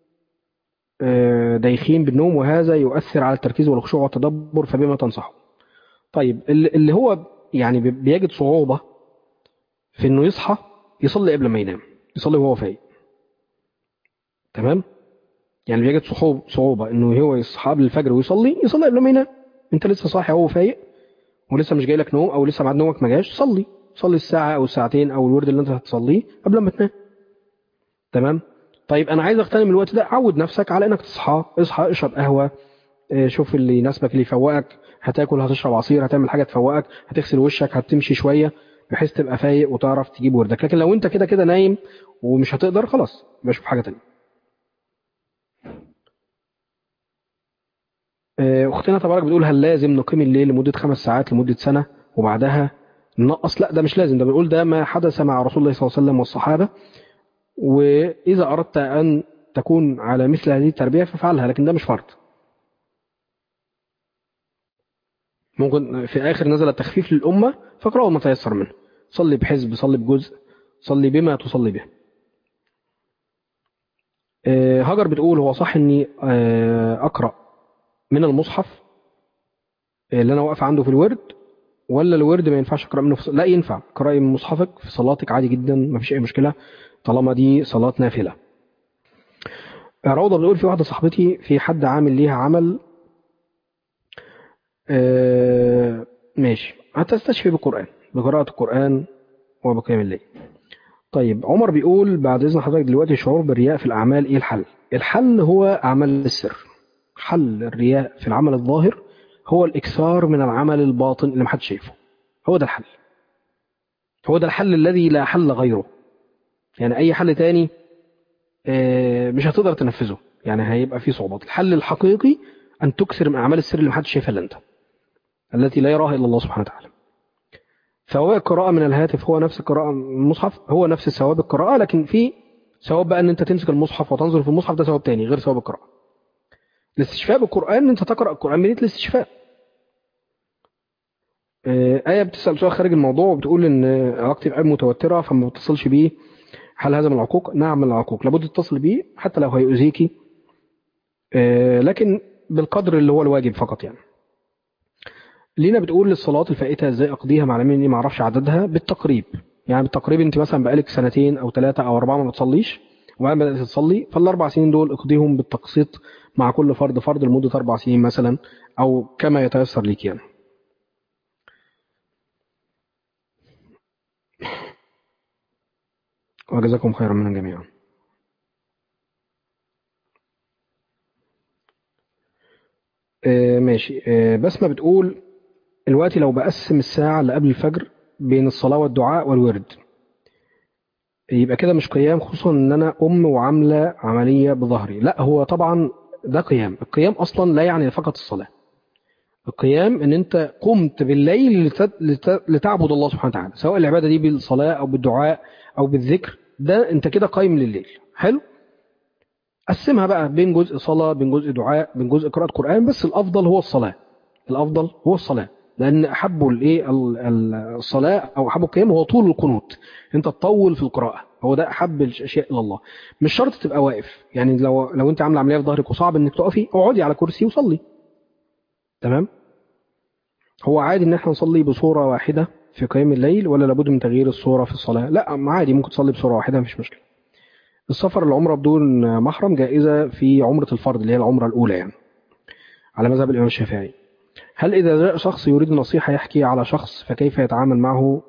دايخين بالنوم وهذا يؤثر على التركيز والخشوع والتدبر فبما تنصحه طيب اللي هو يعني بيجد صعوبة في انه يصحى يصلي قبل ما ينام يصلي وهو فايق تمام يعني بيجد صعوبة انه هو يصحى قبل الفجر ويصلي يصلي قبل ما ينام انت لسه صاحي وهو فايق ولسه مش جاي لك نوم او لسه بعد نومك ما جاش صلي صلي الساعة أو الساعتين أو الورد اللي أنت هتصليه قبل ما تنام تمام طيب أنا عايز أغتنم الوقت ده عود نفسك على إنك تصحى اصحى اشرب قهوة شوف اللي يناسبك اللي يفوقك هتاكل هتشرب عصير هتعمل حاجة تفوقك هتغسل وشك هتمشي شوية بحيث تبقى فايق وتعرف تجيب وردك لكن لو أنت كده كده نايم ومش هتقدر خلاص يبقى شوف حاجة تانية أختنا تبارك بتقول هل لازم نقيم الليل لمدة خمس ساعات لمدة سنة وبعدها نقص لا ده مش لازم ده بنقول ده ما حدث مع رسول الله صلى الله عليه وسلم والصحابة وإذا أردت أن تكون على مثل هذه التربية ففعلها لكن ده مش فرض ممكن في آخر نزل التخفيف للأمة فاقرأوا ما تيسر منه صلي بحزب صلي بجزء صلي بما تصلي به هاجر بتقول هو صح اني اقرا من المصحف اللي انا واقف عنده في الورد ولا الورد ما ينفعش اقرا منه في لا ينفع اقراي من مصحفك في صلاتك عادي جدا ما فيش اي مشكله طالما دي صلاه نافله روضه بتقول في واحده صاحبتي في حد عامل ليها عمل آه ماشي هتستشفي بالقران بقراءه القران وبقيام الليل طيب عمر بيقول بعد اذن حضرتك دلوقتي الشعور بالرياء في الاعمال ايه الحل الحل هو اعمال السر حل الرياء في العمل الظاهر هو الاكثار من العمل الباطن اللي محدش شايفه هو ده الحل هو ده الحل الذي لا حل غيره يعني اي حل تاني آه، مش هتقدر تنفذه يعني هيبقى فيه صعوبات الحل الحقيقي ان تكثر من اعمال السر اللي محدش شايفها الا انت التي لا يراها الا الله سبحانه وتعالى ثواب القراءة من الهاتف هو نفس القراءة من المصحف هو نفس ثواب القراءة لكن في ثواب بقى ان انت تمسك المصحف وتنظر في المصحف ده ثواب تاني غير ثواب القراءة الاستشفاء بالقرآن ان انت تقرأ القرآن بنية الاستشفاء آه، آية بتسأل سؤال خارج الموضوع وبتقول ان علاقتي بأب متوترة فما بتصلش بيه هل هذا من العقوق؟ نعم من العقوق لابد تتصل بيه حتى لو هيؤذيكي آه، لكن بالقدر اللي هو الواجب فقط يعني لينا بتقول للصلاة الفائتة ازاي اقضيها مع العلم اني ما اعرفش عددها بالتقريب يعني بالتقريب انت مثلا بقالك سنتين او ثلاثة او اربعة ما بتصليش وبعدين بدأت تصلي فالاربع سنين دول اقضيهم بالتقسيط مع كل فرد فرد لمدة اربع سنين مثلا او كما يتيسر ليك يعني وجزاكم خيرا من جميعا آه، ماشي آه، بسمة بتقول دلوقتي لو بقسم الساعة اللي قبل الفجر بين الصلاة والدعاء والورد يبقى كده مش قيام خصوصا ان انا ام وعاملة عملية بظهري لا هو طبعا ده قيام القيام اصلا لا يعني فقط الصلاة القيام ان انت قمت بالليل لت- لت- لتعبد الله سبحانه وتعالى سواء العبادة دي بالصلاة او بالدعاء او بالذكر ده انت كده قايم لليل حلو قسمها بقى بين جزء صلاة بين جزء دعاء بين جزء قراءة قرآن بس الأفضل هو الصلاة الأفضل هو الصلاة لأن أحب الإيه ال- ال- الصلاة أو أحب القيام هو طول القنوت أنت تطول في القراءة هو ده أحب الأشياء إلى الله مش شرط تبقى واقف يعني لو لو أنت عامل عملية في ظهرك وصعب إنك تقفي اقعدي على كرسي وصلي تمام هو عادي إن احنا نصلي بصورة واحدة في قيام الليل ولا لابد من تغيير الصورة في الصلاة لا عادي ممكن تصلي بصورة واحدة مفيش مشكلة السفر العمرة بدون محرم جائزة في عمرة الفرد اللي هي العمرة الأولى يعني على مذهب الإمام الشافعي هل إذا جاء شخص يريد النصيحة يحكي على شخص فكيف يتعامل معه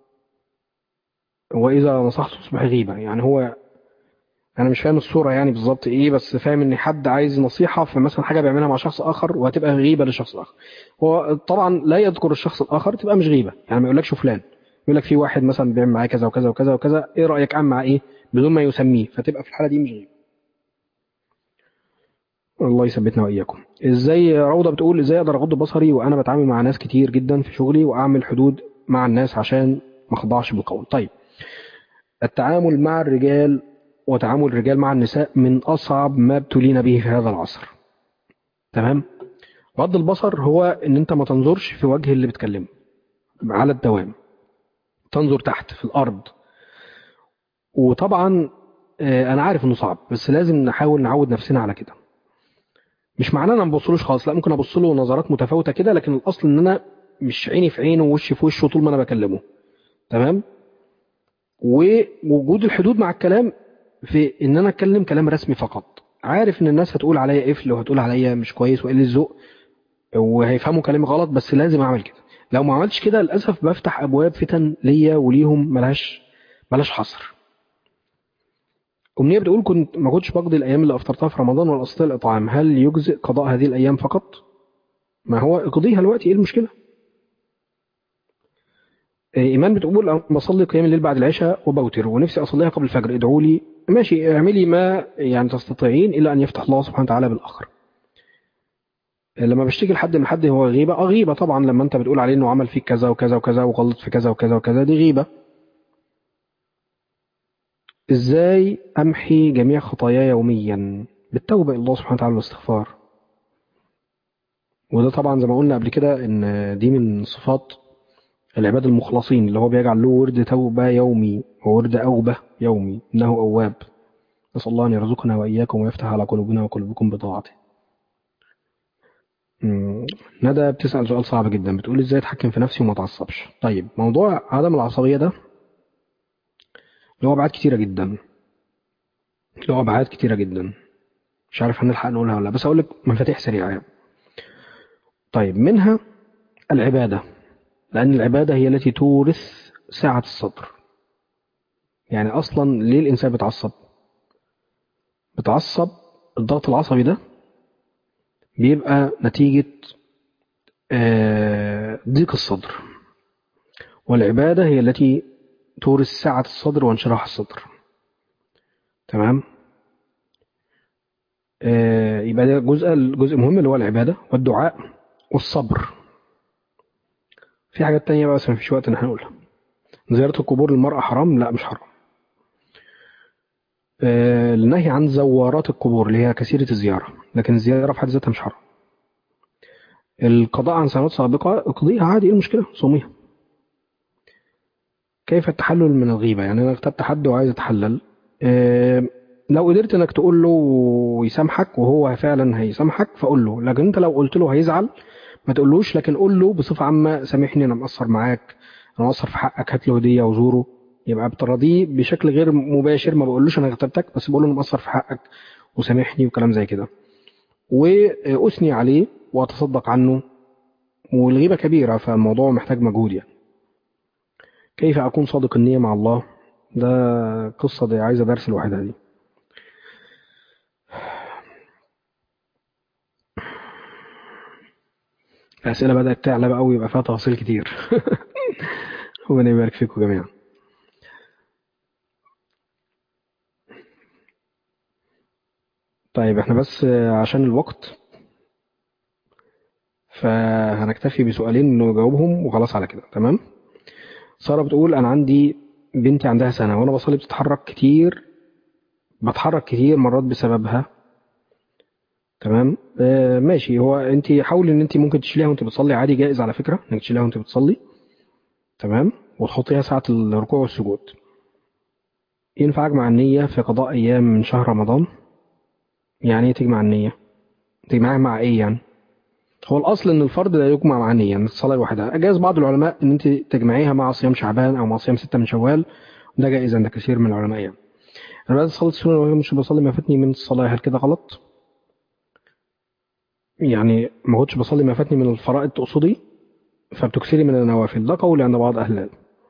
وإذا نصحته تصبح غيبة يعني هو أنا مش فاهم الصورة يعني بالظبط إيه بس فاهم إن حد عايز نصيحة في مثلا حاجة بيعملها مع شخص آخر وهتبقى غيبة لشخص آخر هو طبعا لا يذكر الشخص الآخر تبقى مش غيبة يعني ما يقولكش فلان يقول لك في واحد مثلا بيعمل معاه كذا وكذا وكذا وكذا إيه رأيك عم مع إيه بدون ما يسميه فتبقى في الحالة دي مش غيبة الله يثبتنا وإياكم ازاي روضة بتقول ازاي اقدر اغض بصري وانا بتعامل مع ناس كتير جدا في شغلي واعمل حدود مع الناس عشان ما اخضعش بالقول طيب التعامل مع الرجال وتعامل الرجال مع النساء من اصعب ما ابتلينا به في هذا العصر تمام غض البصر هو ان انت ما تنظرش في وجه اللي بتكلمه على الدوام تنظر تحت في الارض وطبعا آه، انا عارف انه صعب بس لازم نحاول نعود نفسنا على كده مش معناه ان انا ما ببصلوش خالص لا ممكن ابص له نظرات متفاوته كده لكن الاصل ان انا مش عيني في عينه ووشي في وشه طول ما انا بكلمه تمام ووجود الحدود مع الكلام في ان انا اتكلم كلام رسمي فقط عارف ان الناس هتقول عليا قفل وهتقول عليا مش كويس وقلة ذوق وهيفهموا كلامي غلط بس لازم اعمل كده لو ما عملتش كده للاسف بفتح ابواب فتن ليا وليهم ملهاش ملهاش حصر أمنية بتقول كنت ما كنتش بقضي الأيام اللي أفطرتها في رمضان ولا أستطيع الإطعام هل يجزئ قضاء هذه الأيام فقط؟ ما هو اقضيها الوقت إيه المشكلة؟ إيه، إيمان بتقول أنا بصلي قيام الليل بعد العشاء وبوتر ونفسي أصليها قبل الفجر ادعوا لي ماشي اعملي ما يعني تستطيعين إلا أن يفتح الله سبحانه وتعالى بالآخر لما بشتكي لحد من حد هو غيبة اه غيبة طبعا لما انت بتقول عليه انه عمل فيك كذا وكذا وكذا وغلط في كذا وكذا وكذا دي غيبة ازاي امحي جميع خطاياي يوميا بالتوبة الى الله سبحانه وتعالى والاستغفار وده طبعا زي ما قلنا قبل كده ان دي من صفات العباد المخلصين اللي هو بيجعل له ورد توبة يومي وورد أوبة يومي إنه أواب نسأل الله أن يرزقنا وإياكم ويفتح على قلوبنا وقلوبكم بطاعته ندى بتسأل سؤال صعب جدا بتقول ازاي اتحكم في نفسي وما اتعصبش طيب موضوع عدم العصبية ده له أبعاد كتيرة جدا له أبعاد كتيرة جدا مش عارف هنلحق نقولها ولا لا بس أقول لك مفاتيح سريعة يعني. طيب منها العبادة لأن العبادة هي التي تورث سعة الصدر يعني أصلا ليه الإنسان بيتعصب بتعصب الضغط العصبي ده بيبقى نتيجة آه، ضيق الصدر والعبادة هي التي تورث سعة الصدر وانشراح الصدر تمام آه، يبقى ده جزء الجزء مهم اللي هو العبادة والدعاء والصبر في حاجات تانية بقى بس مفيش وقت ان احنا نقولها زيارة القبور للمرأة حرام لا مش حرام آه، النهي عن زوارات القبور اللي هي كثيرة الزيارة لكن الزيارة في حد ذاتها مش حرام القضاء عن سنوات سابقة اقضيها عادي ايه المشكلة صوميها كيف التحلل من الغيبة يعني انا اغتبت حد وعايز اتحلل آه، لو قدرت انك تقول له ويسامحك وهو فعلا هيسامحك فقول له لكن انت لو قلت له هيزعل ما تقولوش لكن قول له بصفة عامة سامحني انا مقصر معاك انا مقصر في حقك هات له هدية وزوره يبقى بتراضيه بشكل غير مباشر ما بقولوش انا اغتبتك بس بقول له انا مقصر في حقك وسامحني وكلام زي كده واثني عليه واتصدق عنه والغيبة كبيرة فالموضوع محتاج مجهود يعني كيف أكون صادق النية مع الله ده قصة دي عايزة درس لوحدها دي الأسئلة بدأت تعلى بقى ويبقى فيها تفاصيل كتير ربنا يبارك فيكم جميعا طيب احنا بس عشان الوقت فهنكتفي بسؤالين نجاوبهم وخلاص على كده تمام سارة بتقول أنا عندي بنتي عندها سنة وأنا بصلي بتتحرك كتير بتحرك كتير مرات بسببها تمام آه ماشي هو انت حاولي ان انت ممكن تشيليها وانت بتصلي عادي جائز على فكرة انك تشيليها وانت بتصلي تمام وتحطيها ساعة الركوع والسجود ينفع اجمع النية في قضاء ايام من شهر رمضان يعني ايه تجمع النية تجمعها مع ايه يعني هو الاصل ان الفرض لا يجمع مع نية من الصلاة لوحدها اجاز بعض العلماء ان انت تجمعيها مع صيام شعبان او مع صيام ستة من شوال ده جائز عند كثير من العلماء يعني انا بعد صلاة السنة مش بصلي ما فاتني من الصلاة هل كده غلط يعني ما كنتش بصلي ما فاتني من الفرائض تقصدي فبتكثري من النوافل ده قول عند بعض أهل العلم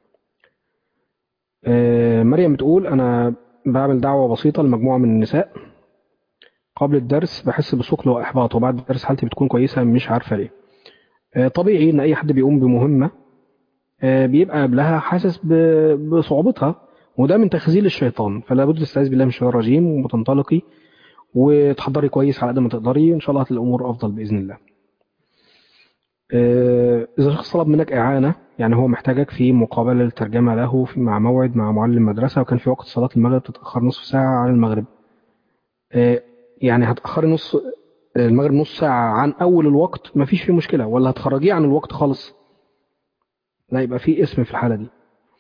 آه، مريم بتقول أنا بعمل دعوة بسيطة لمجموعة من النساء قبل الدرس بحس بثقل وإحباط وبعد الدرس حالتي بتكون كويسة مش عارفة ليه آه، طبيعي إن أي حد بيقوم بمهمة آه، بيبقى قبلها حاسس ب- بصعوبتها وده من تخزيل الشيطان فلا بد تستعيذ بالله من الشيطان الرجيم وتنطلقي وتحضري كويس على قد ما تقدري ان شاء الله هتلاقي الامور افضل باذن الله آه، اذا شخص طلب منك اعانه يعني هو محتاجك في مقابله الترجمه له في مع موعد مع معلم مدرسه وكان في وقت صلاه المغرب تتاخر نصف ساعه عن المغرب آه، يعني هتاخري نص المغرب نص ساعه عن اول الوقت مفيش فيه مشكله ولا هتخرجيه عن الوقت خالص لا يبقى في اسم في الحاله دي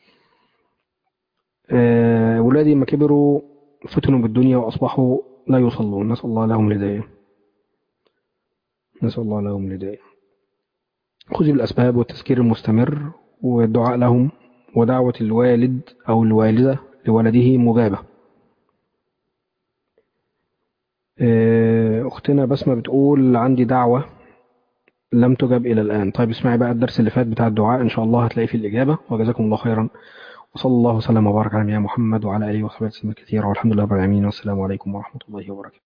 آه، ولادي لما كبروا فتنوا بالدنيا واصبحوا لا يصلون نسال الله لهم الهدايه نسال الله لهم الهدايه خذي بالأسباب والتذكير المستمر والدعاء لهم ودعوة الوالد أو الوالدة لولده مجابة آه، أختنا بسمة بتقول عندي دعوة لم تجب إلى الآن طيب اسمعي بقى الدرس اللي فات بتاع الدعاء إن شاء الله هتلاقي فيه الإجابة وجزاكم الله خيرا وصلى الله وسلم وبارك على نبينا محمد وعلى آله وصحبه وسلم كثيرا والحمد لله رب العالمين والسلام عليكم ورحمة الله وبركاته